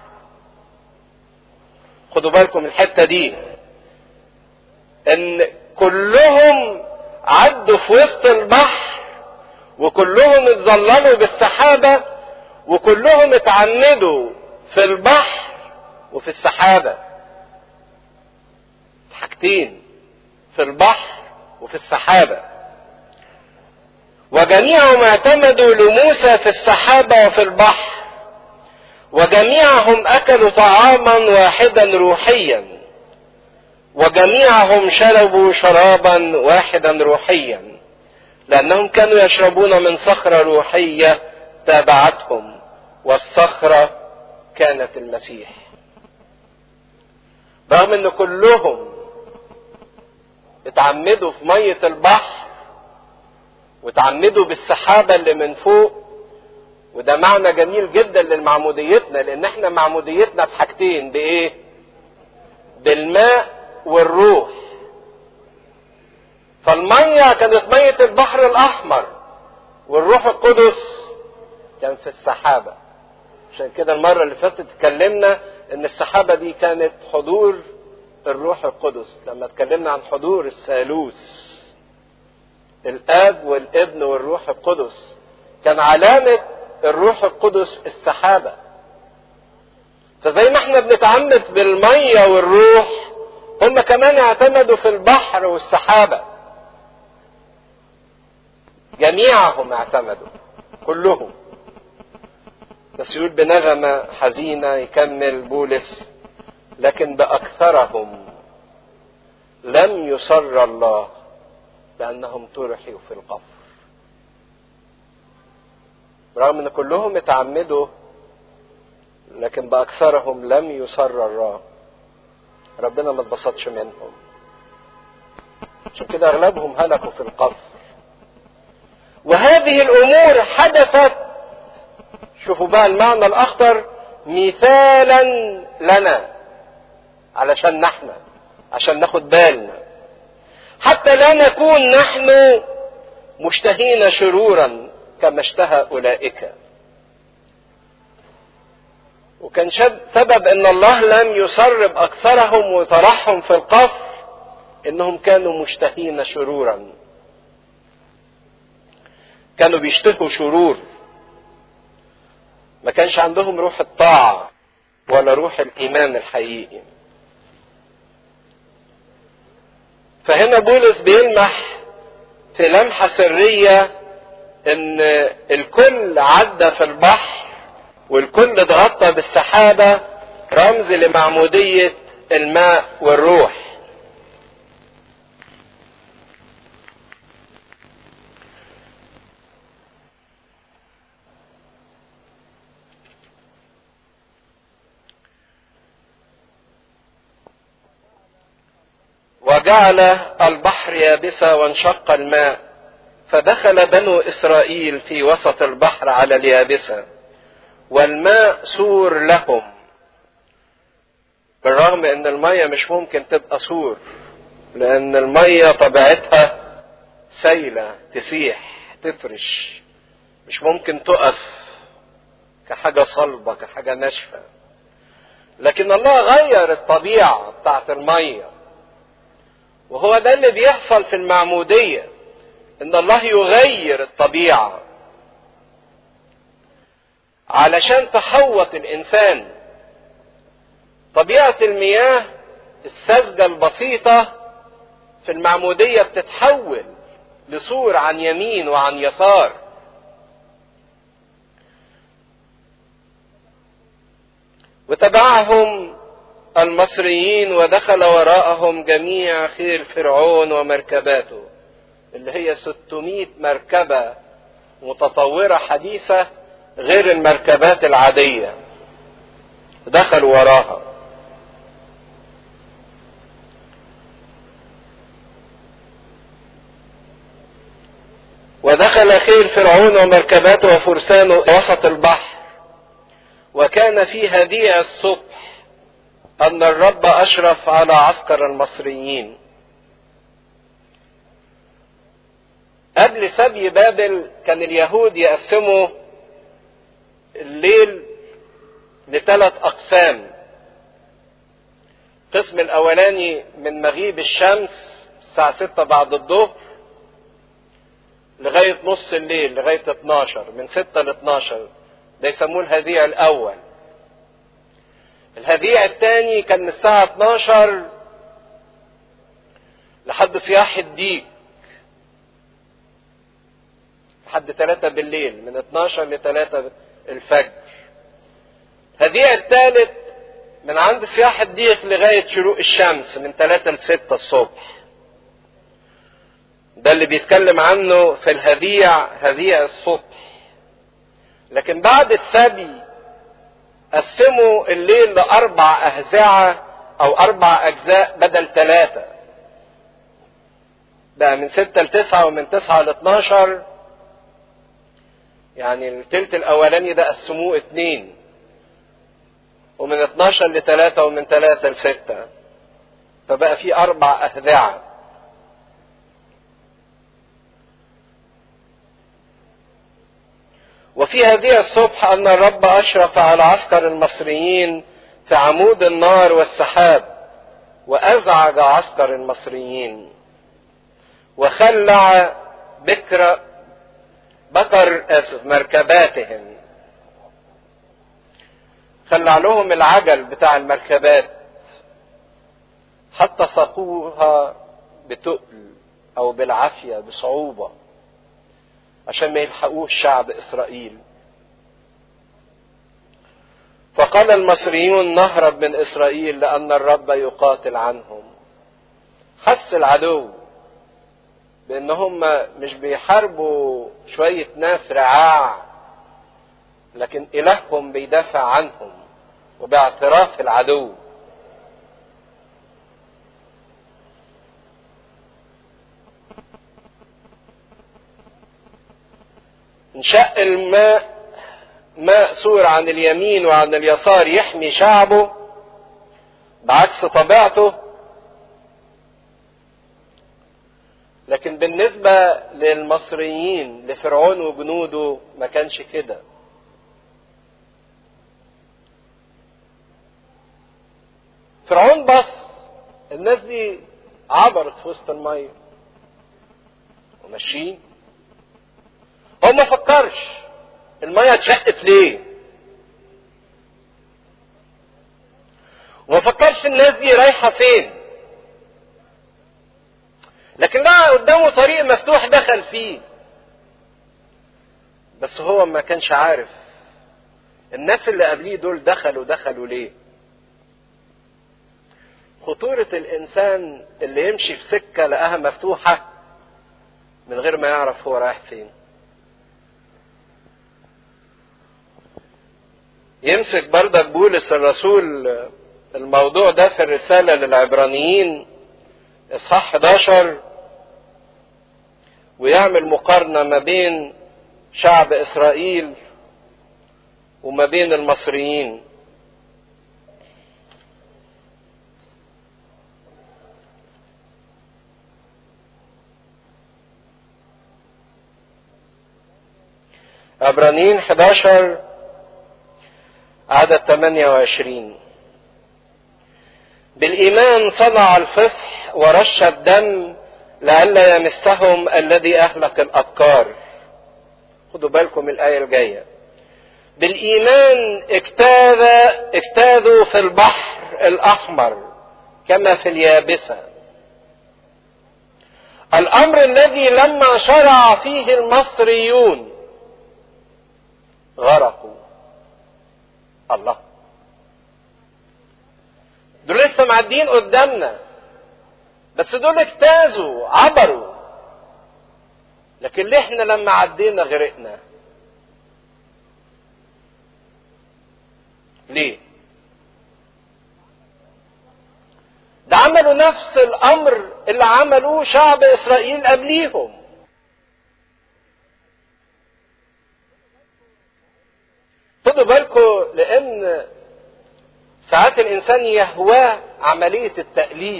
خدوا بالكم الحتة دي ان كلهم عدوا في وسط البحر وكلهم اتظللوا بالسحابة وكلهم اتعمدوا في البحر وفي السحابة حاجتين في البحر وفي السحابة وجميعهم اعتمدوا لموسى في السحابة وفي البحر وجميعهم اكلوا طعاما واحدا روحيا وجميعهم شربوا شرابا واحدا روحيا لانهم كانوا يشربون من صخرة روحية تابعتهم والصخرة كانت المسيح رغم ان كلهم اتعمدوا في مية البحر وتعمدوا بالسحابة اللي من فوق وده معنى جميل جدا للمعموديتنا لان احنا معموديتنا بحاجتين بايه بالماء والروح فالمية كانت مية البحر الاحمر والروح القدس كان في السحابة عشان كده المرة اللي فاتت اتكلمنا ان السحابة دي كانت حضور الروح القدس لما اتكلمنا عن حضور الثالوث الاب والابن والروح القدس كان علامة الروح القدس السحابة فزي ما احنا بنتعمد بالمية والروح هم كمان اعتمدوا في البحر والسحابة جميعهم اعتمدوا كلهم بس يقول بنغمة حزينة يكمل بولس لكن بأكثرهم لم يسر الله لأنهم طرحوا في القبر رغم ان كلهم اتعمدوا لكن بأكثرهم لم يسر الله ربنا ما اتبسطش منهم عشان كده أغلبهم هلكوا في القبر وهذه الأمور حدثت شوفوا بقى المعنى الأخطر مثالا لنا علشان نحن عشان ناخد بالنا حتى لا نكون نحن مشتهين شرورا كما اشتهى أولئك وكان سبب ان الله لم يسرب اكثرهم وطرحهم في القفر انهم كانوا مشتهين شرورا كانوا بيشتهوا شرور ما كانش عندهم روح الطاعة ولا روح الإيمان الحقيقي فهنا بولس بيلمح في لمحة سرية ان الكل عدى في البحر والكل اتغطى بالسحابة رمز لمعمودية الماء والروح وجعل البحر يابسا وانشق الماء فدخل بنو اسرائيل في وسط البحر على اليابسه والماء سور لهم بالرغم ان الميه مش ممكن تبقى سور لان الميه طبيعتها سايله تسيح تفرش مش ممكن تقف كحاجه صلبه كحاجه ناشفه لكن الله غير الطبيعه بتاعت الميه وهو ده اللي بيحصل في المعموديه ان الله يغير الطبيعه علشان تحوط الانسان طبيعه المياه الساذجه البسيطه في المعموديه بتتحول لصور عن يمين وعن يسار وتبعهم المصريين ودخل وراءهم جميع خيل فرعون ومركباته اللي هي 600 مركبة متطورة حديثة غير المركبات العادية دخلوا وراها ودخل خيل فرعون ومركباته وفرسانه وسط البحر وكان في هديع الصبح أن الرب أشرف على عسكر المصريين قبل سبي بابل كان اليهود يقسموا الليل لثلاث أقسام القسم الأولاني من مغيب الشمس الساعة ستة بعد الظهر لغاية نص الليل لغاية 12 من 6 ل 12 ده يسموه الهديع الأول الهديع الثاني كان من الساعة 12 لحد صياح الديك لحد 3 بالليل من 12 ل 3 الفجر الهديع الثالث من عند صياح الديك لغاية شروق الشمس من 3 ل 6 الصبح ده اللي بيتكلم عنه في الهديع هديع الصبح لكن بعد السبي قسموا الليل لأربع أهزعة أو أربع أجزاء بدل ثلاثة بقى من ستة لتسعة ومن تسعة لاتناشر يعني التلت الأولاني ده قسموه اتنين ومن اتناشر لتلاتة ومن تلاتة لستة فبقى في أربع أهذعة وفي هذه الصبح أن الرب أشرف على عسكر المصريين في عمود النار والسحاب وأزعج عسكر المصريين وخلع بكر بكر آسف مركباتهم خلع لهم العجل بتاع المركبات حتى سقوها بتقل أو بالعافية بصعوبة عشان ما يلحقوش شعب اسرائيل فقال المصريون نهرب من اسرائيل لان الرب يقاتل عنهم حس العدو بان هم مش بيحاربوا شوية ناس رعاع لكن الههم بيدافع عنهم وباعتراف العدو انشق الماء ماء سور عن اليمين وعن اليسار يحمي شعبه بعكس طبيعته لكن بالنسبة للمصريين لفرعون وجنوده ما كانش كده فرعون بص الناس دي عبرت في وسط المية وماشيين هو ما فكرش المية اتشقت ليه وما فكرش الناس دي رايحة فين لكن لقى قدامه طريق مفتوح دخل فيه بس هو ما كانش عارف الناس اللي قبليه دول دخلوا دخلوا ليه خطورة الإنسان اللي يمشي في سكة لقاها مفتوحة من غير ما يعرف هو رايح فين يمسك بردك بولس الرسول الموضوع ده في الرسالة للعبرانيين إصحاح 11 ويعمل مقارنة ما بين شعب إسرائيل وما بين المصريين عبرانيين 11 عدد 28 بالإيمان صنع الفصح ورش الدم لئلا يمسهم الذي أهلك الأبكار خدوا بالكم الآية الجاية بالإيمان اجتاذ اجتاذوا في البحر الأحمر كما في اليابسة الأمر الذي لما شرع فيه المصريون غرقوا الله دول لسه معديين قدامنا بس دول اجتازوا عبروا لكن ليه احنا لما عدينا غرقنا ليه ده عملوا نفس الامر اللي عملوه شعب اسرائيل قبليهم خدوا بالكم لان ساعات الانسان يهواه عمليه التقليد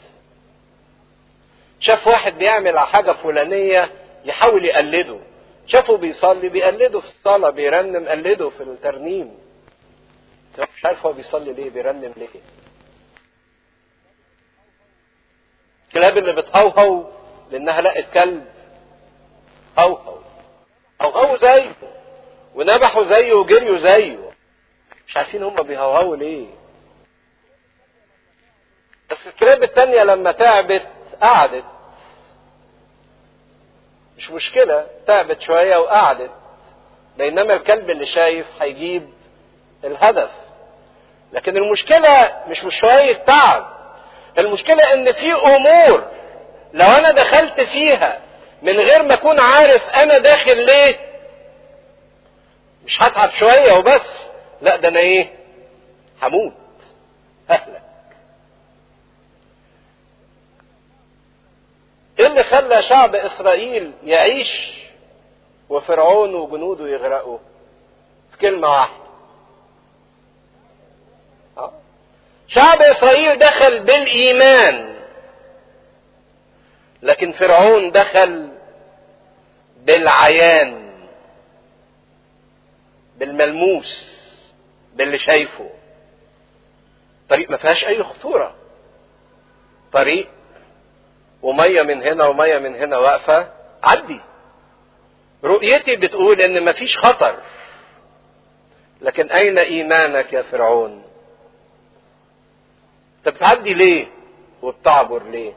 شاف واحد بيعمل حاجه فلانيه يحاول يقلده شافه بيصلي بيقلده في الصلاه بيرنم قلده في الترنيم مش عارف هو بيصلي ليه بيرنم ليه الكلاب اللي بتهوهو لانها لقت كلب هوهو هوهو زيه ونبحوا زيه وجريوا زيه مش عارفين هم بيهوهوا ليه بس الكلاب التانية لما تعبت قعدت مش مشكلة تعبت شوية وقعدت بينما الكلب اللي شايف هيجيب الهدف لكن المشكلة مش مش شوية تعب المشكلة ان في امور لو انا دخلت فيها من غير ما اكون عارف انا داخل ليه مش هتعب شوية وبس لا ده انا ايه هموت ههلك ايه اللي خلى شعب اسرائيل يعيش وفرعون وجنوده يغرقوا في كلمة واحدة شعب اسرائيل دخل بالايمان لكن فرعون دخل بالعيان بالملموس باللي شايفه طريق ما فيهاش اي خطوره طريق وميه من هنا وميه من هنا واقفه عدي رؤيتي بتقول ان مفيش خطر لكن اين ايمانك يا فرعون انت بتعدي ليه وبتعبر ليه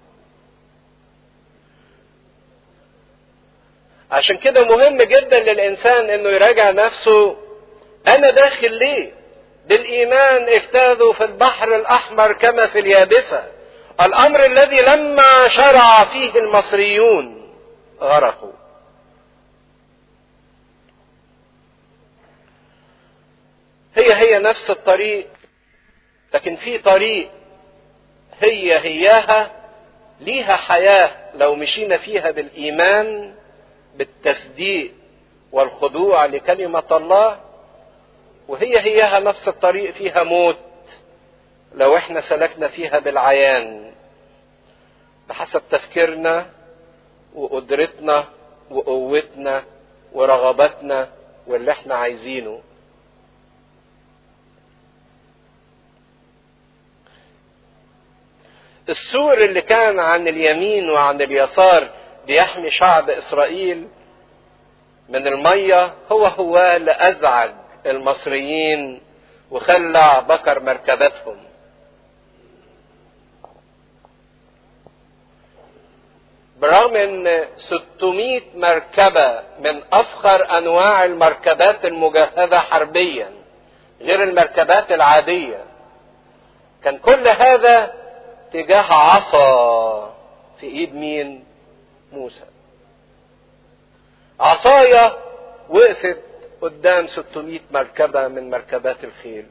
عشان كده مهم جدا للانسان انه يراجع نفسه انا داخل ليه بالايمان اجتاذوا في البحر الاحمر كما في اليابسه الامر الذي لما شرع فيه المصريون غرقوا هي هي نفس الطريق لكن في طريق هي هياها ليها حياة لو مشينا فيها بالإيمان بالتصديق والخضوع لكلمة الله وهي هيها نفس الطريق فيها موت لو احنا سلكنا فيها بالعيان بحسب تفكيرنا وقدرتنا وقوتنا ورغباتنا واللي احنا عايزينه السور اللي كان عن اليمين وعن اليسار بيحمي شعب اسرائيل من الميه هو هو اللي ازعج المصريين وخلع بكر مركباتهم برغم ان 600 مركبة من افخر انواع المركبات المجهزة حربيا غير المركبات العادية كان كل هذا تجاه عصا في ايد مين موسى عصاية وقفت قدام 600 مركبة من مركبات الخيل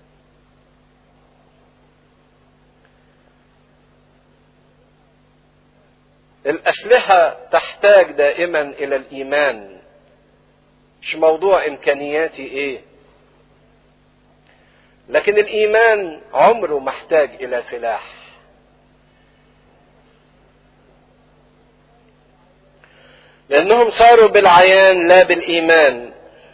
الأسلحة تحتاج دائما إلى الإيمان مش موضوع إمكانياتي إيه لكن الإيمان عمره محتاج إلى سلاح لأنهم صاروا بالعيان لا بالإيمان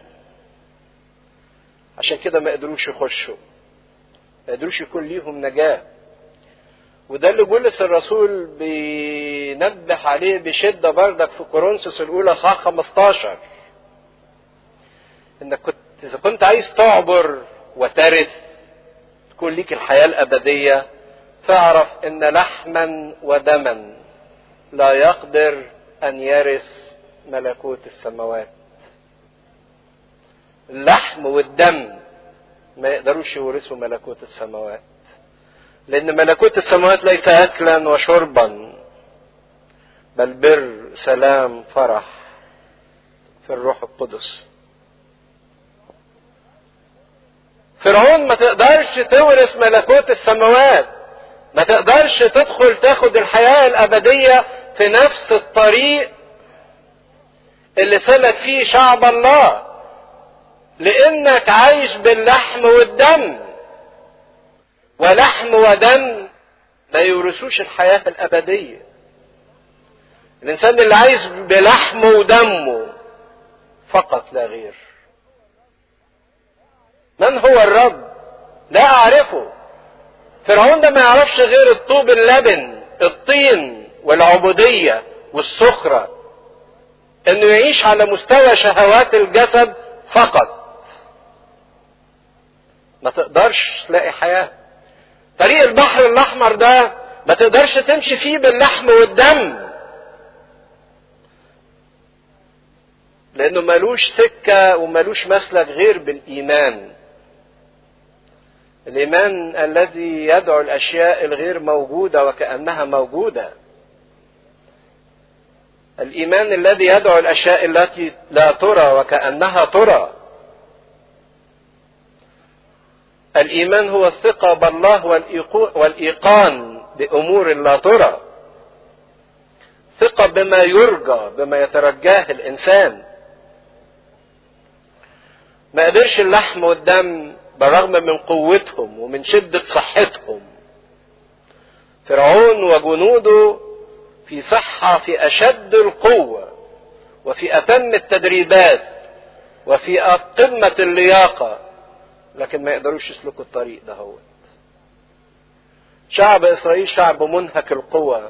عشان كده ما قدروش يخشوا ما قدروش يكون ليهم نجاة وده اللي بولس الرسول بينبه عليه بشدة بردك في كورنثوس الأولى صح 15 إنك كنت إذا كنت عايز تعبر وترث تكون ليك الحياة الأبدية فاعرف إن لحما ودما لا يقدر أن يرث ملكوت السماوات اللحم والدم ما يقدروش يورثوا ملكوت السماوات لأن ملكوت السماوات ليس أكلا وشربا بل بر سلام فرح في الروح القدس فرعون ما تقدرش تورث ملكوت السماوات ما تقدرش تدخل تاخد الحياة الأبدية في نفس الطريق اللي سلك فيه شعب الله لانك عايش باللحم والدم ولحم ودم ما يورثوش الحياة الأبدية الإنسان اللي عايش بلحمه ودمه فقط لا غير من هو الرب لا أعرفه فرعون ده ما يعرفش غير الطوب اللبن الطين والعبودية والسخرة انه يعيش على مستوى شهوات الجسد فقط ما تقدرش تلاقي حياة طريق البحر الاحمر ده ما تقدرش تمشي فيه باللحم والدم لانه ملوش سكة وملوش مسلك غير بالايمان الايمان الذي يدعو الاشياء الغير موجودة وكأنها موجودة الايمان الذي يدعو الاشياء التي لا ترى وكانها ترى الايمان هو الثقه بالله والايقان بامور لا ترى ثقه بما يرجى بما يترجاه الانسان ما قدرش اللحم والدم بالرغم من قوتهم ومن شده صحتهم فرعون وجنوده في صحة في أشد القوة وفي أتم التدريبات وفي قمة اللياقة لكن ما يقدروش يسلكوا الطريق ده هو شعب إسرائيل شعب منهك القوة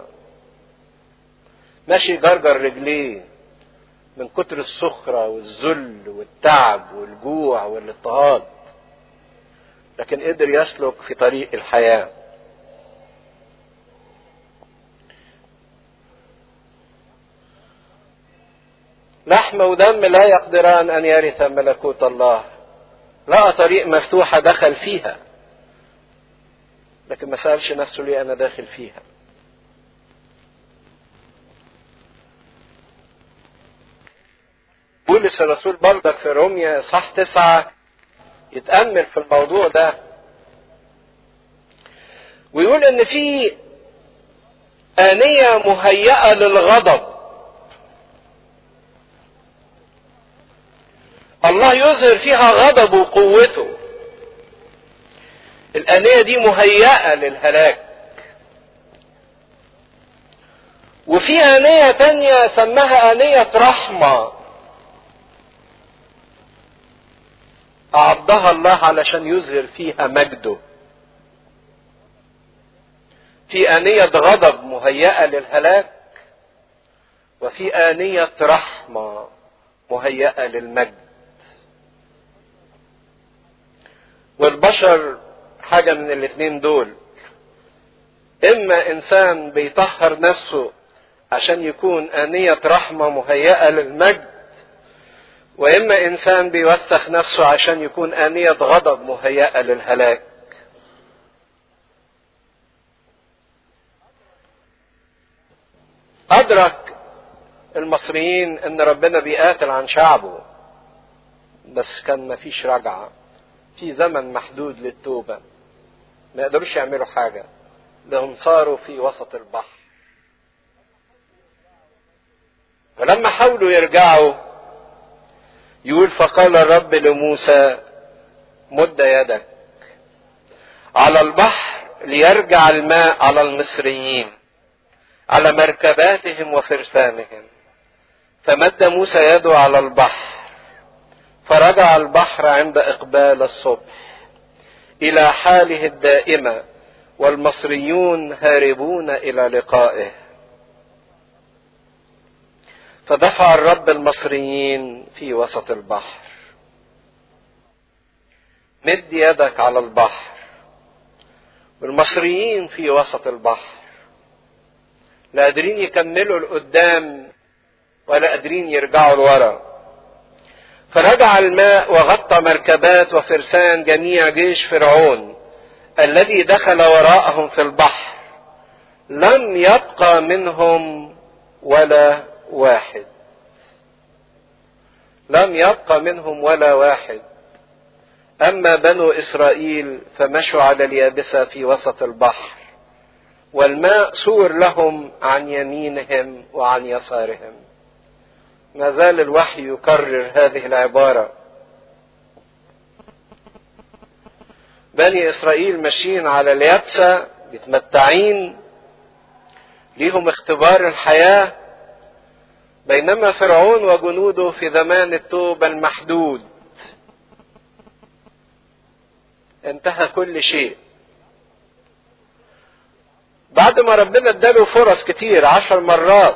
ماشي جرجر رجليه من كتر السخرة والذل والتعب والجوع والاضطهاد لكن قدر يسلك في طريق الحياه لحم ودم لا يقدران ان يرث ملكوت الله لقى طريق مفتوحه دخل فيها لكن ما سالش نفسه ليه انا داخل فيها بولس الرسول برضك في روميا اصحاح تسعة يتأمل في الموضوع ده ويقول ان في آنية مهيئة للغضب الله يظهر فيها غضب وقوته الآنية دي مهيئة للهلاك وفي آنية تانية سماها آنية رحمة أعدها الله علشان يظهر فيها مجده في آنية غضب مهيئة للهلاك وفي آنية رحمة مهيئة للمجد والبشر حاجة من الاتنين دول إما إنسان بيطهر نفسه عشان يكون آنية رحمة مهيئة للمجد وإما إنسان بيوسخ نفسه عشان يكون آنية غضب مهيئة للهلاك أدرك المصريين إن ربنا بيقاتل عن شعبه بس كان مفيش رجعة في زمن محدود للتوبة ما يقدروش يعملوا حاجة لهم صاروا في وسط البحر فلما حاولوا يرجعوا يقول فقال الرب لموسى مد يدك على البحر ليرجع الماء على المصريين على مركباتهم وفرسانهم فمد موسى يده على البحر فرجع البحر عند اقبال الصبح الى حاله الدائمه والمصريون هاربون الى لقائه فدفع الرب المصريين في وسط البحر مد يدك على البحر والمصريين في وسط البحر لا قادرين يكملوا لقدام ولا قادرين يرجعوا لورا فرجع الماء وغطى مركبات وفرسان جميع جيش فرعون الذي دخل وراءهم في البحر لم يبقى منهم ولا واحد لم يبقى منهم ولا واحد اما بنو اسرائيل فمشوا على اليابسه في وسط البحر والماء سور لهم عن يمينهم وعن يسارهم ما زال الوحي يكرر هذه العباره بني اسرائيل ماشيين على اليابسه متمتعين ليهم اختبار الحياه بينما فرعون وجنوده في زمان التوبه المحدود انتهى كل شيء بعد ما ربنا اداله فرص كتير عشر مرات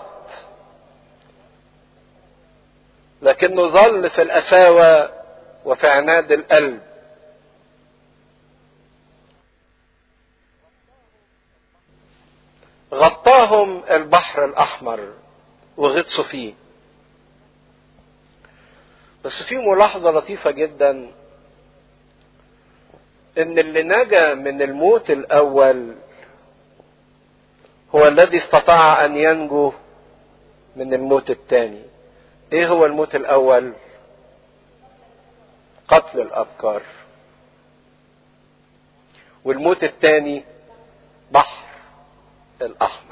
لكنه ظل في القساوة وفي عناد القلب غطاهم البحر الأحمر وغطسوا فيه بس في ملاحظة لطيفة جدا ان اللي نجا من الموت الاول هو الذي استطاع ان ينجو من الموت الثاني ايه هو الموت الاول قتل الابكار والموت الثاني بحر الاحمر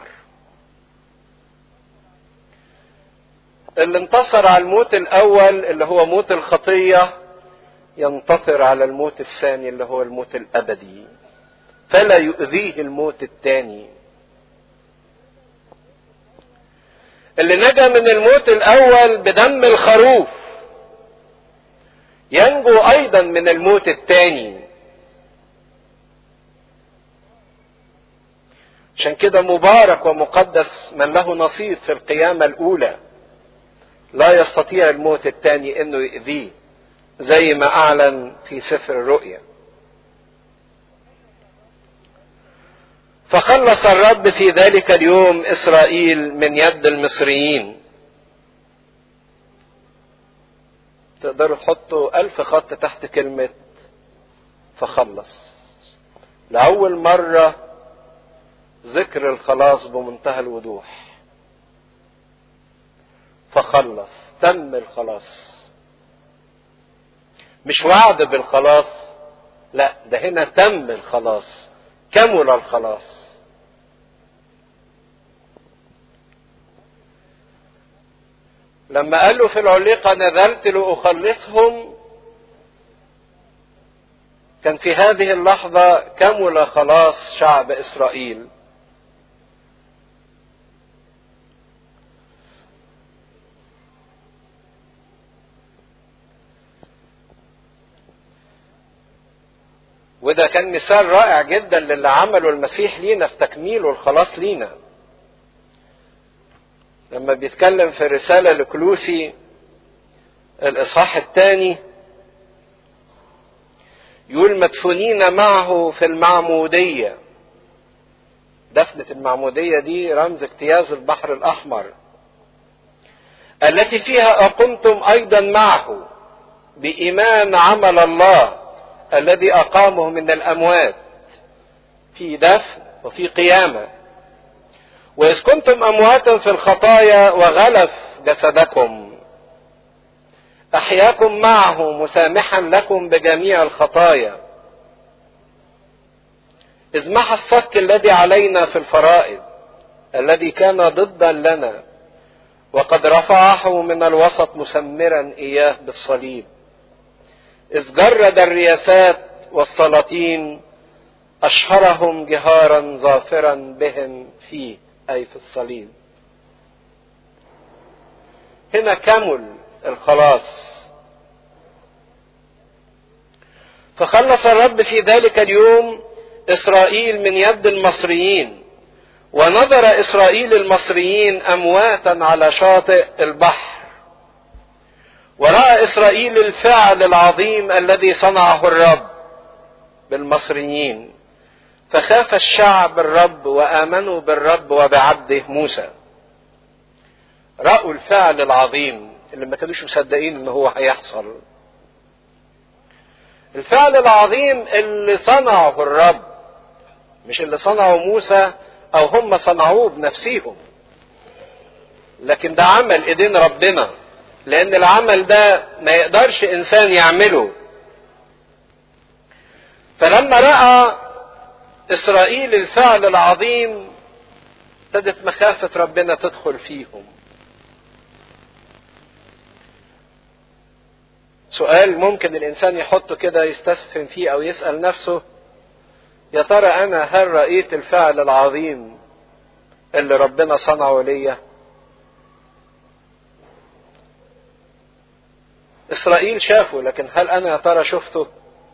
اللي انتصر على الموت الاول اللي هو موت الخطيه ينتصر على الموت الثاني اللي هو الموت الابدي فلا يؤذيه الموت الثاني اللي نجا من الموت الاول بدم الخروف ينجو ايضا من الموت الثاني عشان كده مبارك ومقدس من له نصيب في القيامة الأولى لا يستطيع الموت الثاني انه يؤذيه زي ما اعلن في سفر الرؤيا فخلص الرب في ذلك اليوم اسرائيل من يد المصريين تقدروا تحطوا الف خط تحت كلمة فخلص لأول مرة ذكر الخلاص بمنتهى الوضوح فخلص تم الخلاص مش وعد بالخلاص لا ده هنا تم الخلاص كمل الخلاص لما قال له في العليقة نزلت لأخلصهم كان في هذه اللحظة كمل خلاص شعب إسرائيل وده كان مثال رائع جدا للي عمله المسيح لينا في تكميل والخلاص لينا لما بيتكلم في الرسالة لكلوسي الإصحاح الثاني يقول مدفونين معه في المعمودية دفنة المعمودية دي رمز اجتياز البحر الأحمر التي فيها أقمتم أيضا معه بإيمان عمل الله الذي أقامه من الأموات في دفن وفي قيامة وإذ كنتم أمواتا في الخطايا وغلف جسدكم أحياكم معه مسامحا لكم بجميع الخطايا إذ محى الصك الذي علينا في الفرائض الذي كان ضدا لنا وقد رفعه من الوسط مسمرا إياه بالصليب إذ جرد الرياسات والسلاطين أشهرهم جهارا ظافرا بهم فيه أي في الصليب هنا كمل الخلاص فخلص الرب في ذلك اليوم إسرائيل من يد المصريين ونظر إسرائيل المصريين أمواتا على شاطئ البحر ورأى إسرائيل الفعل العظيم الذي صنعه الرب بالمصريين فخاف الشعب الرب وآمنوا بالرب وبعبده موسى رأوا الفعل العظيم اللي ما كانوش مصدقين ان هو هيحصل الفعل العظيم اللي صنعه الرب مش اللي صنعه موسى او هم صنعوه بنفسيهم لكن ده عمل ايدين ربنا لان العمل ده ما يقدرش انسان يعمله فلما راى اسرائيل الفعل العظيم ابتدت مخافه ربنا تدخل فيهم سؤال ممكن الانسان يحطه كده يستفهم فيه او يسال نفسه يا ترى انا هل رايت الفعل العظيم اللي ربنا صنعه ليا اسرائيل شافه لكن هل انا يا ترى شفته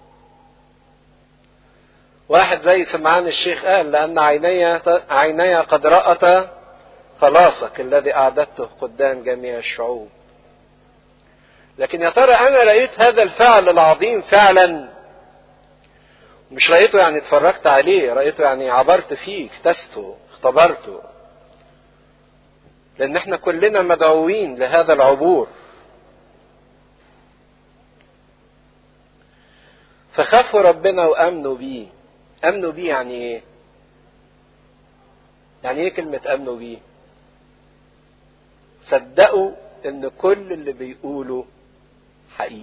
واحد زي سمعان الشيخ قال لان عيني عيني قد رأت خلاصك الذي اعددته قدام جميع الشعوب لكن يا ترى انا رأيت هذا الفعل العظيم فعلا مش رأيته يعني اتفرجت عليه رأيته يعني عبرت فيه اكتسته اختبرته لان احنا كلنا مدعوين لهذا العبور فخافوا ربنا وامنوا بيه امنوا بيه يعني ايه يعني ايه كلمة امنوا بيه صدقوا ان كل اللي بيقوله حقيقي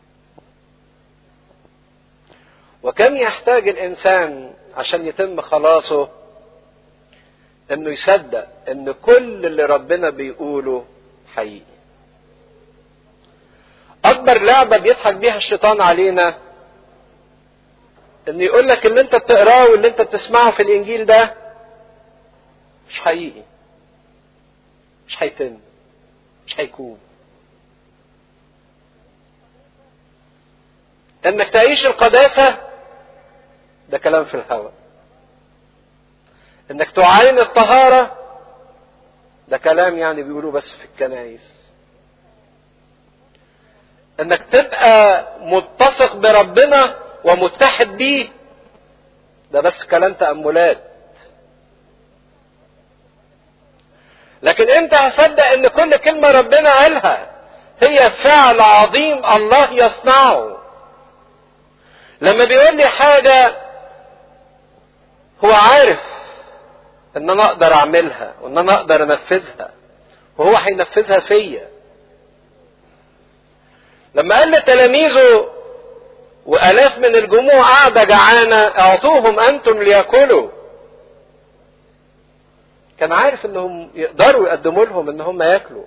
وكم يحتاج الانسان عشان يتم خلاصه انه يصدق ان كل اللي ربنا بيقوله حقيقي اكبر لعبة بيضحك بيها الشيطان علينا ان يقول لك اللي انت بتقراه واللي انت بتسمعه في الانجيل ده مش حقيقي مش هيتم مش هيكون انك تعيش القداسة ده كلام في الهوى انك تعاين الطهارة ده كلام يعني بيقولوه بس في الكنايس انك تبقى متسق بربنا ومتحد بيه ده بس كلام تأملات لكن انت هصدق ان كل كلمة ربنا قالها هي فعل عظيم الله يصنعه لما بيقول لي حاجة هو عارف ان انا اقدر اعملها وان انا اقدر انفذها وهو هينفذها فيا لما قال لتلاميذه والاف من الجموع قاعده جعانه اعطوهم انتم لياكلوا كان عارف انهم يقدروا يقدموا لهم ان هم ياكلوا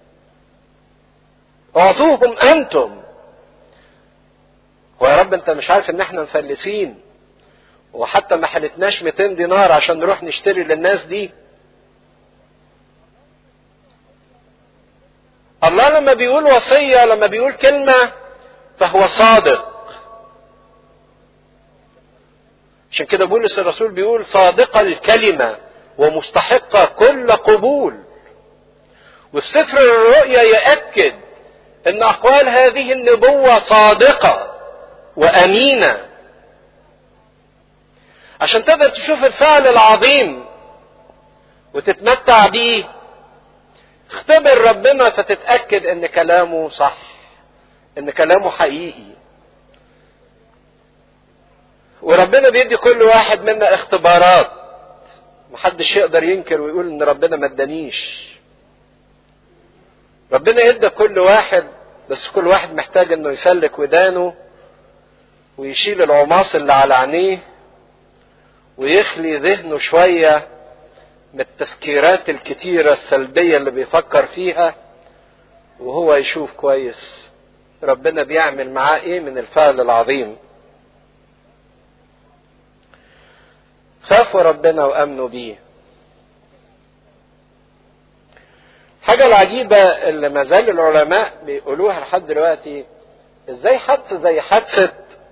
اعطوهم انتم ويا رب انت مش عارف ان احنا مفلسين وحتى ما حلتناش 200 دينار عشان نروح نشتري للناس دي الله لما بيقول وصية لما بيقول كلمة فهو صادق عشان كده بولس الرسول بيقول صادقة الكلمة ومستحقة كل قبول وفي سفر الرؤيا يأكد ان اقوال هذه النبوة صادقة وامينة عشان تقدر تشوف الفعل العظيم وتتمتع بيه اختبر ربنا فتتأكد ان كلامه صح ان كلامه حقيقي وربنا بيدي كل واحد منا اختبارات محدش يقدر ينكر ويقول ان ربنا ما ادانيش ربنا يدى كل واحد بس كل واحد محتاج انه يسلك ودانه ويشيل العماص اللي على عينيه ويخلي ذهنه شويه من التفكيرات الكتيرة السلبية اللي بيفكر فيها وهو يشوف كويس ربنا بيعمل معاه ايه من الفعل العظيم خافوا ربنا وامنوا بيه الحاجة العجيبة اللي ما زال العلماء بيقولوها لحد دلوقتي ازاي حادثة زي حادثة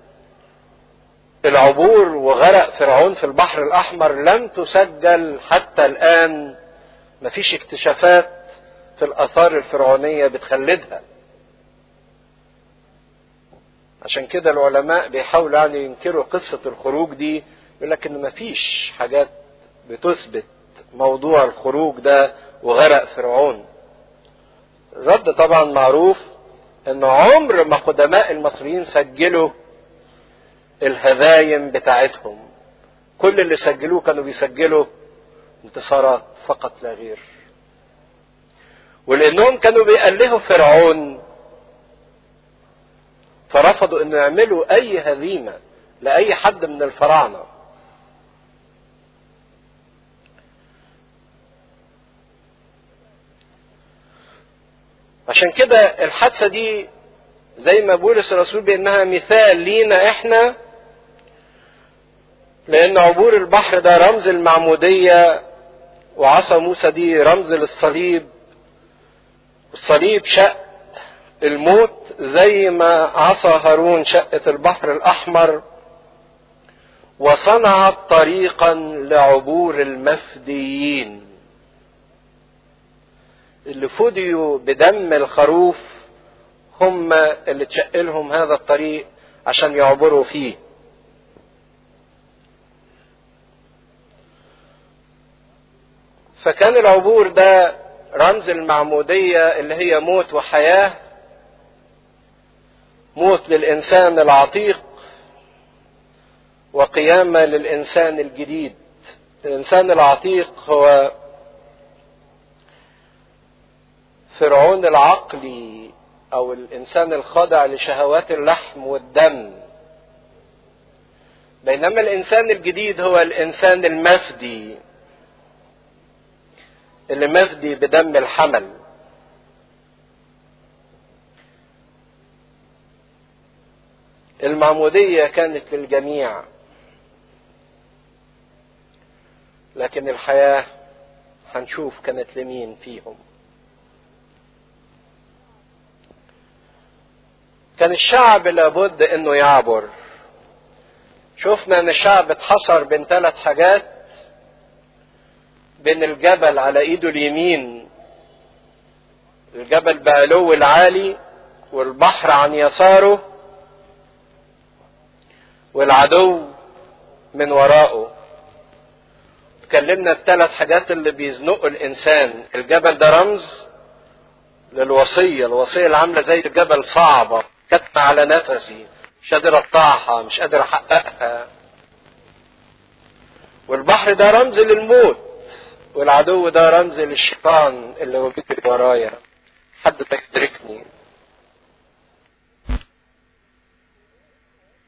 العبور وغرق فرعون في البحر الأحمر لم تسجل حتى الآن مفيش اكتشافات في الآثار الفرعونية بتخلدها عشان كده العلماء بيحاولوا يعني ينكروا قصة الخروج دي يقول لك إن مفيش حاجات بتثبت موضوع الخروج ده وغرق فرعون الرد طبعا معروف ان عمر ما قدماء المصريين سجلوا الهذايم بتاعتهم كل اللي سجلوه كانوا بيسجلوا انتصارات فقط لا غير ولانهم كانوا بيألهوا فرعون فرفضوا انه يعملوا اي هزيمه لاي حد من الفراعنه عشان كده الحادثه دي زي ما بولس الرسول بانها مثال لينا احنا لان عبور البحر ده رمز المعموديه وعصا موسى دي رمز للصليب الصليب شق الموت زي ما عصا هارون شقت البحر الاحمر وصنعت طريقا لعبور المفديين اللي فديوا بدم الخروف هم اللي تشق لهم هذا الطريق عشان يعبروا فيه فكان العبور ده رمز المعمودية اللي هي موت وحياة موت للإنسان العتيق وقيامة للإنسان الجديد الإنسان العتيق هو فرعون العقلي أو الإنسان الخاضع لشهوات اللحم والدم بينما الإنسان الجديد هو الإنسان المفدي اللي مفدي بدم الحمل المعمودية كانت للجميع لكن الحياة هنشوف كانت لمين فيهم كان الشعب لابد انه يعبر شفنا ان الشعب اتحصر بين ثلاث حاجات بين الجبل على ايده اليمين الجبل بعلو العالي والبحر عن يساره والعدو من ورائه اتكلمنا الثلاث حاجات اللي بيزنقوا الانسان الجبل ده رمز للوصية الوصية اللي عاملة زي الجبل صعبة كتمة على نفسي مش قادر اقطعها مش قادر احققها والبحر ده رمز للموت والعدو ده رمز للشيطان اللي هو بيجري ورايا حد ما يدركني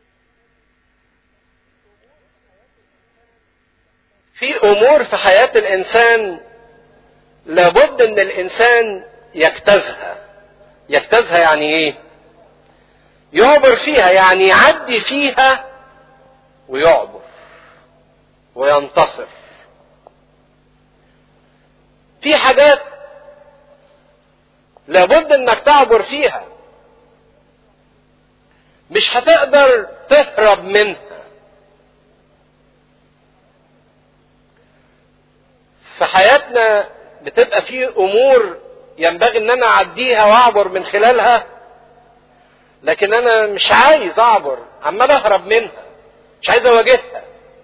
في امور في حياه الانسان لابد ان الانسان يجتازها يجتازها يعني ايه يعبر فيها يعني يعدي فيها ويعبر وينتصر في حاجات لابد انك تعبر فيها مش هتقدر تهرب منها في حياتنا بتبقى في امور ينبغي ان انا اعديها واعبر من خلالها لكن انا مش عايز اعبر عمال اهرب منها مش عايز اواجهها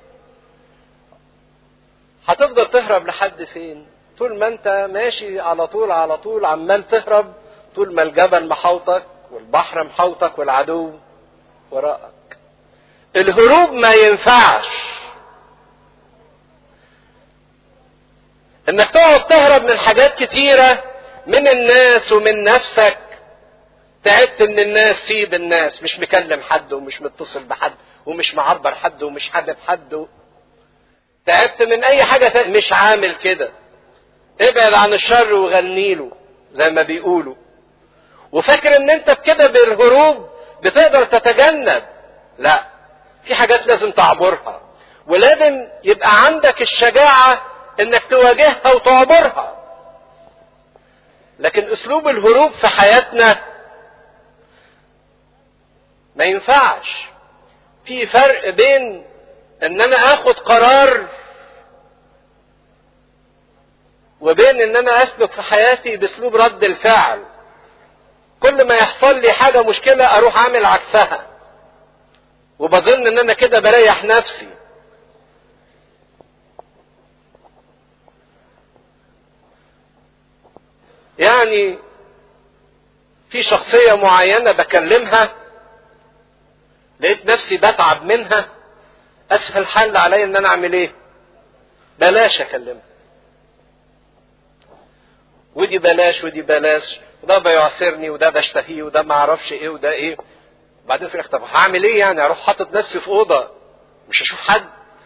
هتفضل تهرب لحد فين طول ما انت ماشي على طول على طول عمال تهرب طول ما الجبل محوطك والبحر محوطك والعدو وراءك الهروب ما ينفعش انك تقعد تهرب من حاجات كتيرة من الناس ومن نفسك تعبت من الناس سيب الناس مش مكلم حد ومش متصل بحد ومش معبر حد ومش حابب حد تعبت من اي حاجة تانية مش عامل كده ابعد عن الشر وغني له زي ما بيقولوا وفاكر ان انت بكده بالهروب بتقدر تتجنب لا في حاجات لازم تعبرها ولازم يبقى عندك الشجاعة انك تواجهها وتعبرها لكن اسلوب الهروب في حياتنا ما ينفعش في فرق بين ان انا اخد قرار وبين ان انا اسلك في حياتي باسلوب رد الفعل كل ما يحصل لي حاجة مشكلة اروح اعمل عكسها وبظن ان انا كده بريح نفسي يعني في شخصية معينة بكلمها لقيت نفسي بتعب منها اسهل حل عليا ان انا اعمل ايه بلاش اكلمها ودي بلاش ودي بلاش وده بيعصرني وده بشتهيه وده ما اعرفش ايه وده ايه بعدين في الاخر طب هعمل ايه يعني اروح حاطط نفسي في اوضه مش هشوف حد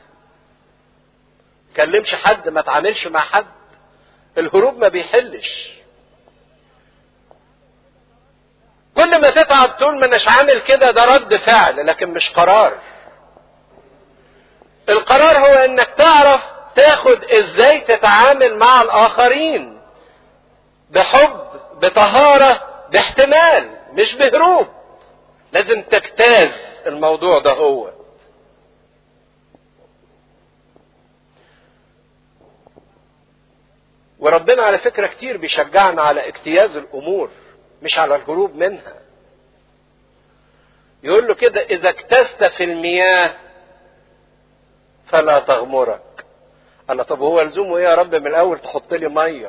كلمش حد ما اتعاملش مع حد الهروب ما بيحلش كل ما تتعب طول ما اناش عامل كده ده رد فعل لكن مش قرار القرار هو انك تعرف تاخد ازاي تتعامل مع الاخرين بحب بطهارة باحتمال مش بهروب لازم تجتاز الموضوع ده هو وربنا على فكرة كتير بيشجعنا على اجتياز الامور مش على الهروب منها يقول له كده اذا اجتزت في المياه فلا تغمرك قال طب هو لزومه ايه يا رب من الاول تحط لي ميه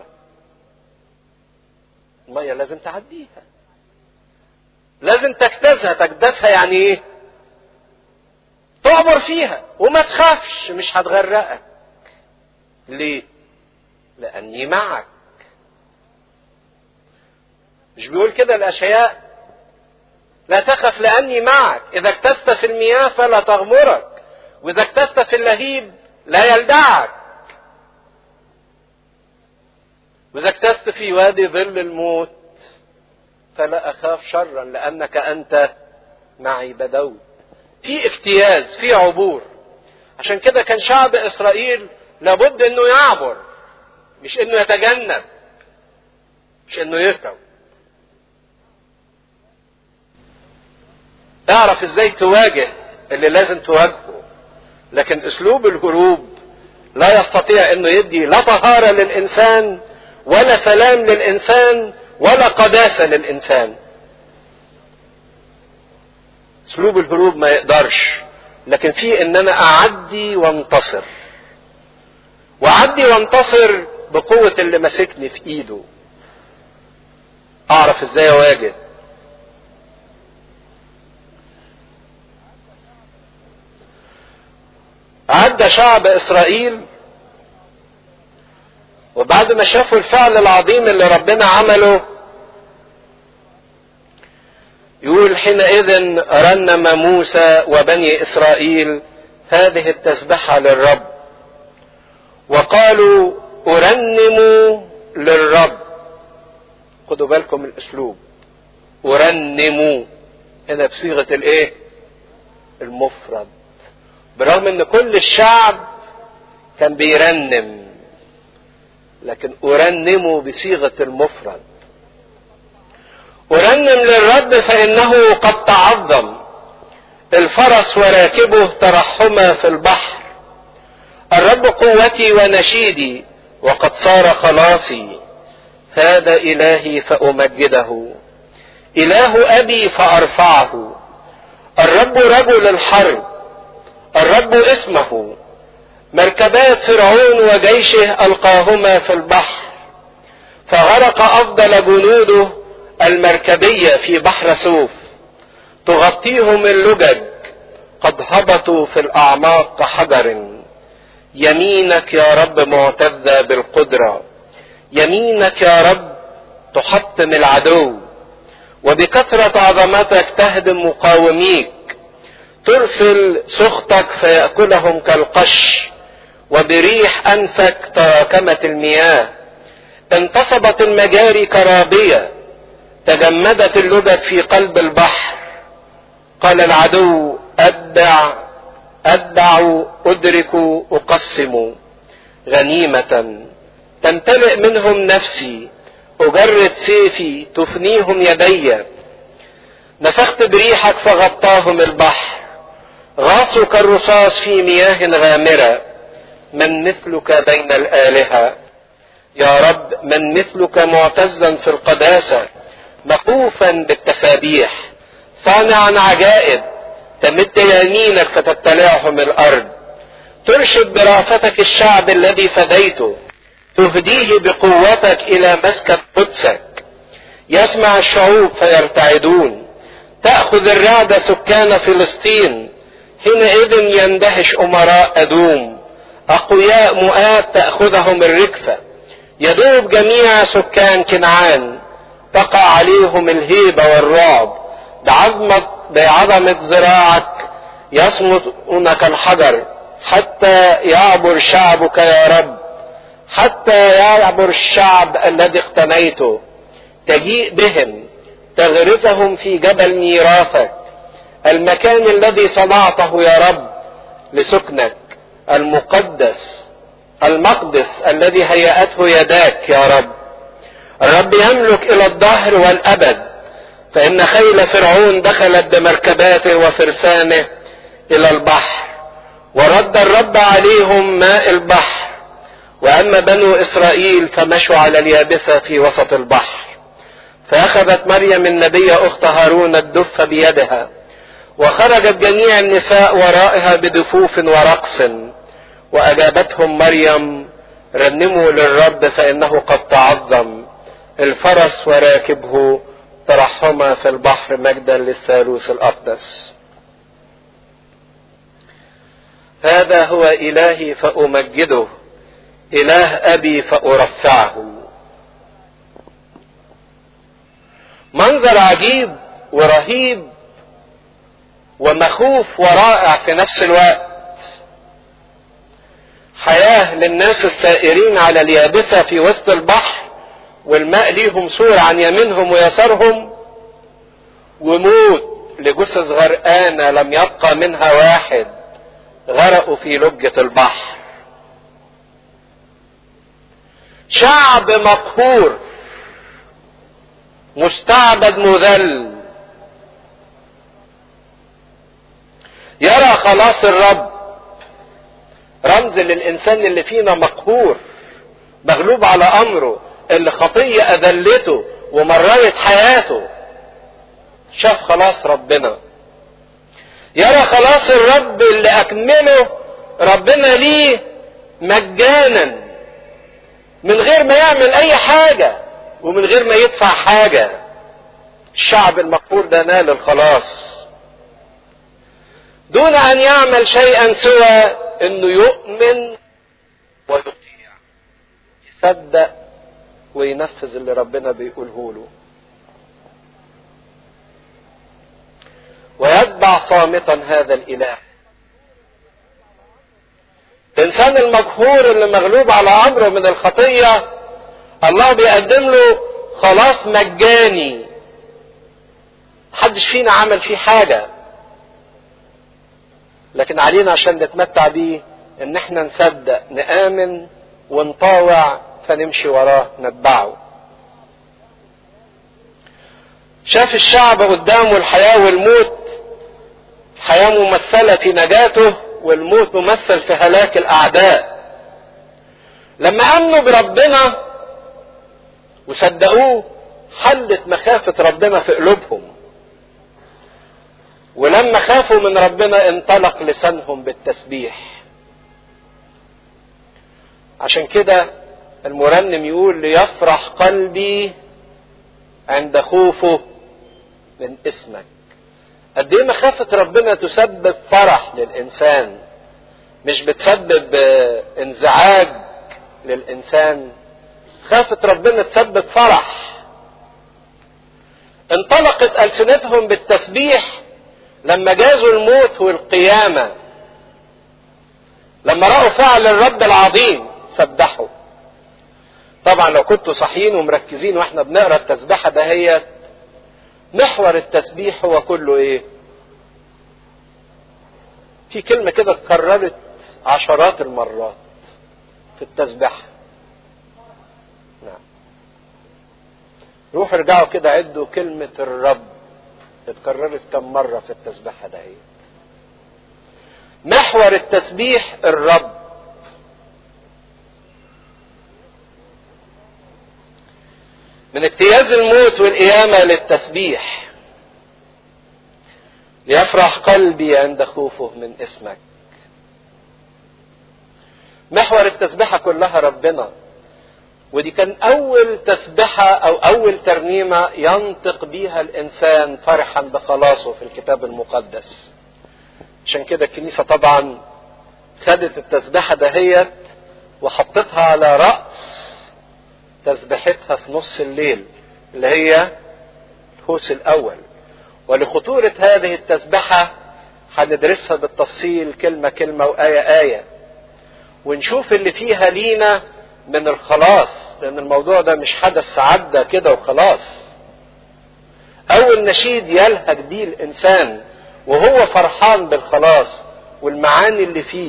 الميه لازم تعديها لازم تجتازها تجتازها يعني ايه تعبر فيها وما تخافش مش هتغرقك ليه لاني معك مش بيقول كده الاشياء لا تخف لاني معك اذا اجتزت في المياه فلا تغمرك واذا اجتزت في اللهيب لا يلدعك واذا اجتزت في وادي ظل الموت فلا اخاف شرا لانك انت معي بدوت في اجتياز في عبور عشان كده كان شعب اسرائيل لابد انه يعبر مش انه يتجنب مش انه يهرب اعرف ازاي تواجه اللي لازم تواجهه لكن اسلوب الهروب لا يستطيع انه يدي لا طهارة للانسان ولا سلام للانسان ولا قداسة للانسان اسلوب الهروب ما يقدرش لكن في ان انا اعدي وانتصر واعدي وانتصر بقوة اللي ماسكني في ايده اعرف ازاي اواجه عدى شعب اسرائيل وبعد ما شافوا الفعل العظيم اللي ربنا عمله يقول حينئذ رنم موسى وبني اسرائيل هذه التسبحه للرب وقالوا أرنم للرب خدوا بالكم من الأسلوب أرنم هنا بصيغة الإيه؟ المفرد برغم إن كل الشعب كان بيرنم لكن أرنم بصيغة المفرد أرنم للرب فإنه قد تعظم الفرس وراكبه ترحما في البحر الرب قوتي ونشيدي وقد صار خلاصي هذا إلهي فأمجده إله أبي فأرفعه الرب رجل الحرب الرب اسمه مركبات فرعون وجيشه ألقاهما في البحر فغرق أفضل جنوده المركبية في بحر سوف تغطيهم اللجج قد هبطوا في الأعماق كحجر يمينك يا رب معتزة بالقدرة يمينك يا رب تحطم العدو وبكثرة عظمتك تهدم مقاوميك ترسل سخطك فيأكلهم كالقش وبريح أنفك تراكمت المياه انتصبت المجاري كرابية تجمدت اللجج في قلب البحر قال العدو أدع أدع أدرك أقسم غنيمة تمتلئ منهم نفسي أجرد سيفي تفنيهم يدي نفخت بريحك فغطاهم البحر غاصوا كالرصاص في مياه غامرة من مثلك بين الآلهة يا رب من مثلك معتزا في القداسة مخوفا بالتسابيح صانعا عجائب تمد يمينك فتبتلعهم الأرض ترشد برافتك الشعب الذي فديته تهديه بقوتك إلى مسكن قدسك يسمع الشعوب فيرتعدون تأخذ الرعد سكان فلسطين حينئذ يندهش أمراء أدوم أقوياء مؤاب تأخذهم الركفة يدوب جميع سكان كنعان تقع عليهم الهيبة والرعب بعظمة بعظمة ذراعك يصمتون كالحجر حتى يعبر شعبك يا رب حتى يعبر الشعب الذي اقتنيته تجيء بهم تغرسهم في جبل ميراثك المكان الذي صنعته يا رب لسكنك المقدس المقدس الذي هيأته يداك يا رب الرب يملك الى الظهر والابد فان خيل فرعون دخلت بمركباته وفرسانه الى البحر ورد الرب عليهم ماء البحر واما بنو اسرائيل فمشوا على اليابسه في وسط البحر فاخذت مريم النبيه اخت هارون الدف بيدها وخرجت جميع النساء ورائها بدفوف ورقص واجابتهم مريم رنموا للرب فانه قد تعظم الفرس وراكبه ترحما في البحر مجدا للثالوث الاقدس هذا هو الهي فامجده اله ابي فارفعه منظر عجيب ورهيب ومخوف ورائع في نفس الوقت حياة للناس السائرين على اليابسة في وسط البحر والماء ليهم سور عن يمينهم ويسارهم وموت لجثث غرقانة لم يبقى منها واحد غرقوا في لجة البحر شعب مقهور مستعبد مذل يرى خلاص الرب رمز للانسان اللي فينا مقهور مغلوب على امره اللي خطيه اذلته ومررت حياته شاف خلاص ربنا يرى خلاص الرب اللي اكمله ربنا ليه مجانا من غير ما يعمل اي حاجه ومن غير ما يدفع حاجه الشعب المقهور ده نال الخلاص دون ان يعمل شيئا سوى انه يؤمن ويطيع يصدق وينفذ اللي ربنا بيقوله له ويتبع صامتا هذا الاله الانسان المقهور اللي مغلوب على امره من الخطيه الله بيقدم له خلاص مجاني محدش فينا عمل فيه حاجه لكن علينا عشان نتمتع بيه ان احنا نصدق نآمن ونطاوع فنمشي وراه نتبعه شاف الشعب قدامه الحياة والموت الحياة ممثلة في نجاته والموت ممثل في هلاك الأعداء لما آمنوا بربنا وصدقوه حلت مخافة ربنا في قلوبهم ولما خافوا من ربنا انطلق لسانهم بالتسبيح عشان كده المرنم يقول ليفرح قلبي عند خوفه من اسمك قد ايه مخافة ربنا تسبب فرح للإنسان مش بتسبب انزعاج للإنسان خافة ربنا تسبب فرح انطلقت ألسنتهم بالتسبيح لما جازوا الموت والقيامة لما رأوا فعل الرب العظيم سبحوا طبعا لو كنتوا صحيين ومركزين واحنا بنقرا التسبيحة دهيت محور التسبيح هو كله ايه في كلمة كده اتكررت عشرات المرات في التسبيحة نعم روحوا ارجعوا كده عدوا كلمة الرب اتكررت كم مرة في التسبيحة دهيت محور التسبيح الرب من اجتياز الموت والقيامة للتسبيح ليفرح قلبي عند خوفه من اسمك محور التسبيحة كلها ربنا ودي كان أول تسبحة أو أول ترنيمة ينطق بيها الإنسان فرحا بخلاصه في الكتاب المقدس عشان كده الكنيسة طبعا خدت التسبحة دهيت وحطتها على رأس تسبحتها في نص الليل اللي هي الهوس الأول ولخطورة هذه التسبحة هندرسها بالتفصيل كلمة كلمة وآية آية ونشوف اللي فيها لينا من الخلاص لأن الموضوع ده مش حدث عدى كده وخلاص أول نشيد يلهج بيه الإنسان وهو فرحان بالخلاص والمعاني اللي فيه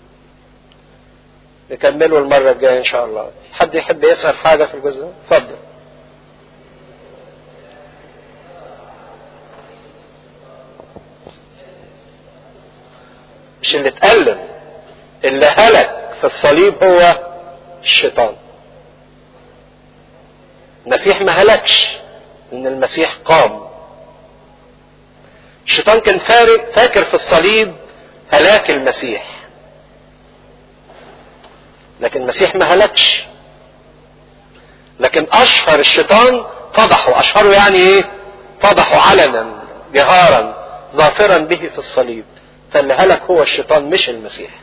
نكمله المرة الجاية إن شاء الله حد يحب يسأل حاجة في الجزء ده؟ اتفضل مش اللي اتألم اللي هلك في الصليب هو الشيطان المسيح ما هلكش ان المسيح قام الشيطان كان فاكر في الصليب هلاك المسيح لكن المسيح ما هلكش لكن اشهر الشيطان فضحه اشهره يعني ايه فضحه علنا جهارا ظافرا به في الصليب فاللي هلك هو الشيطان مش المسيح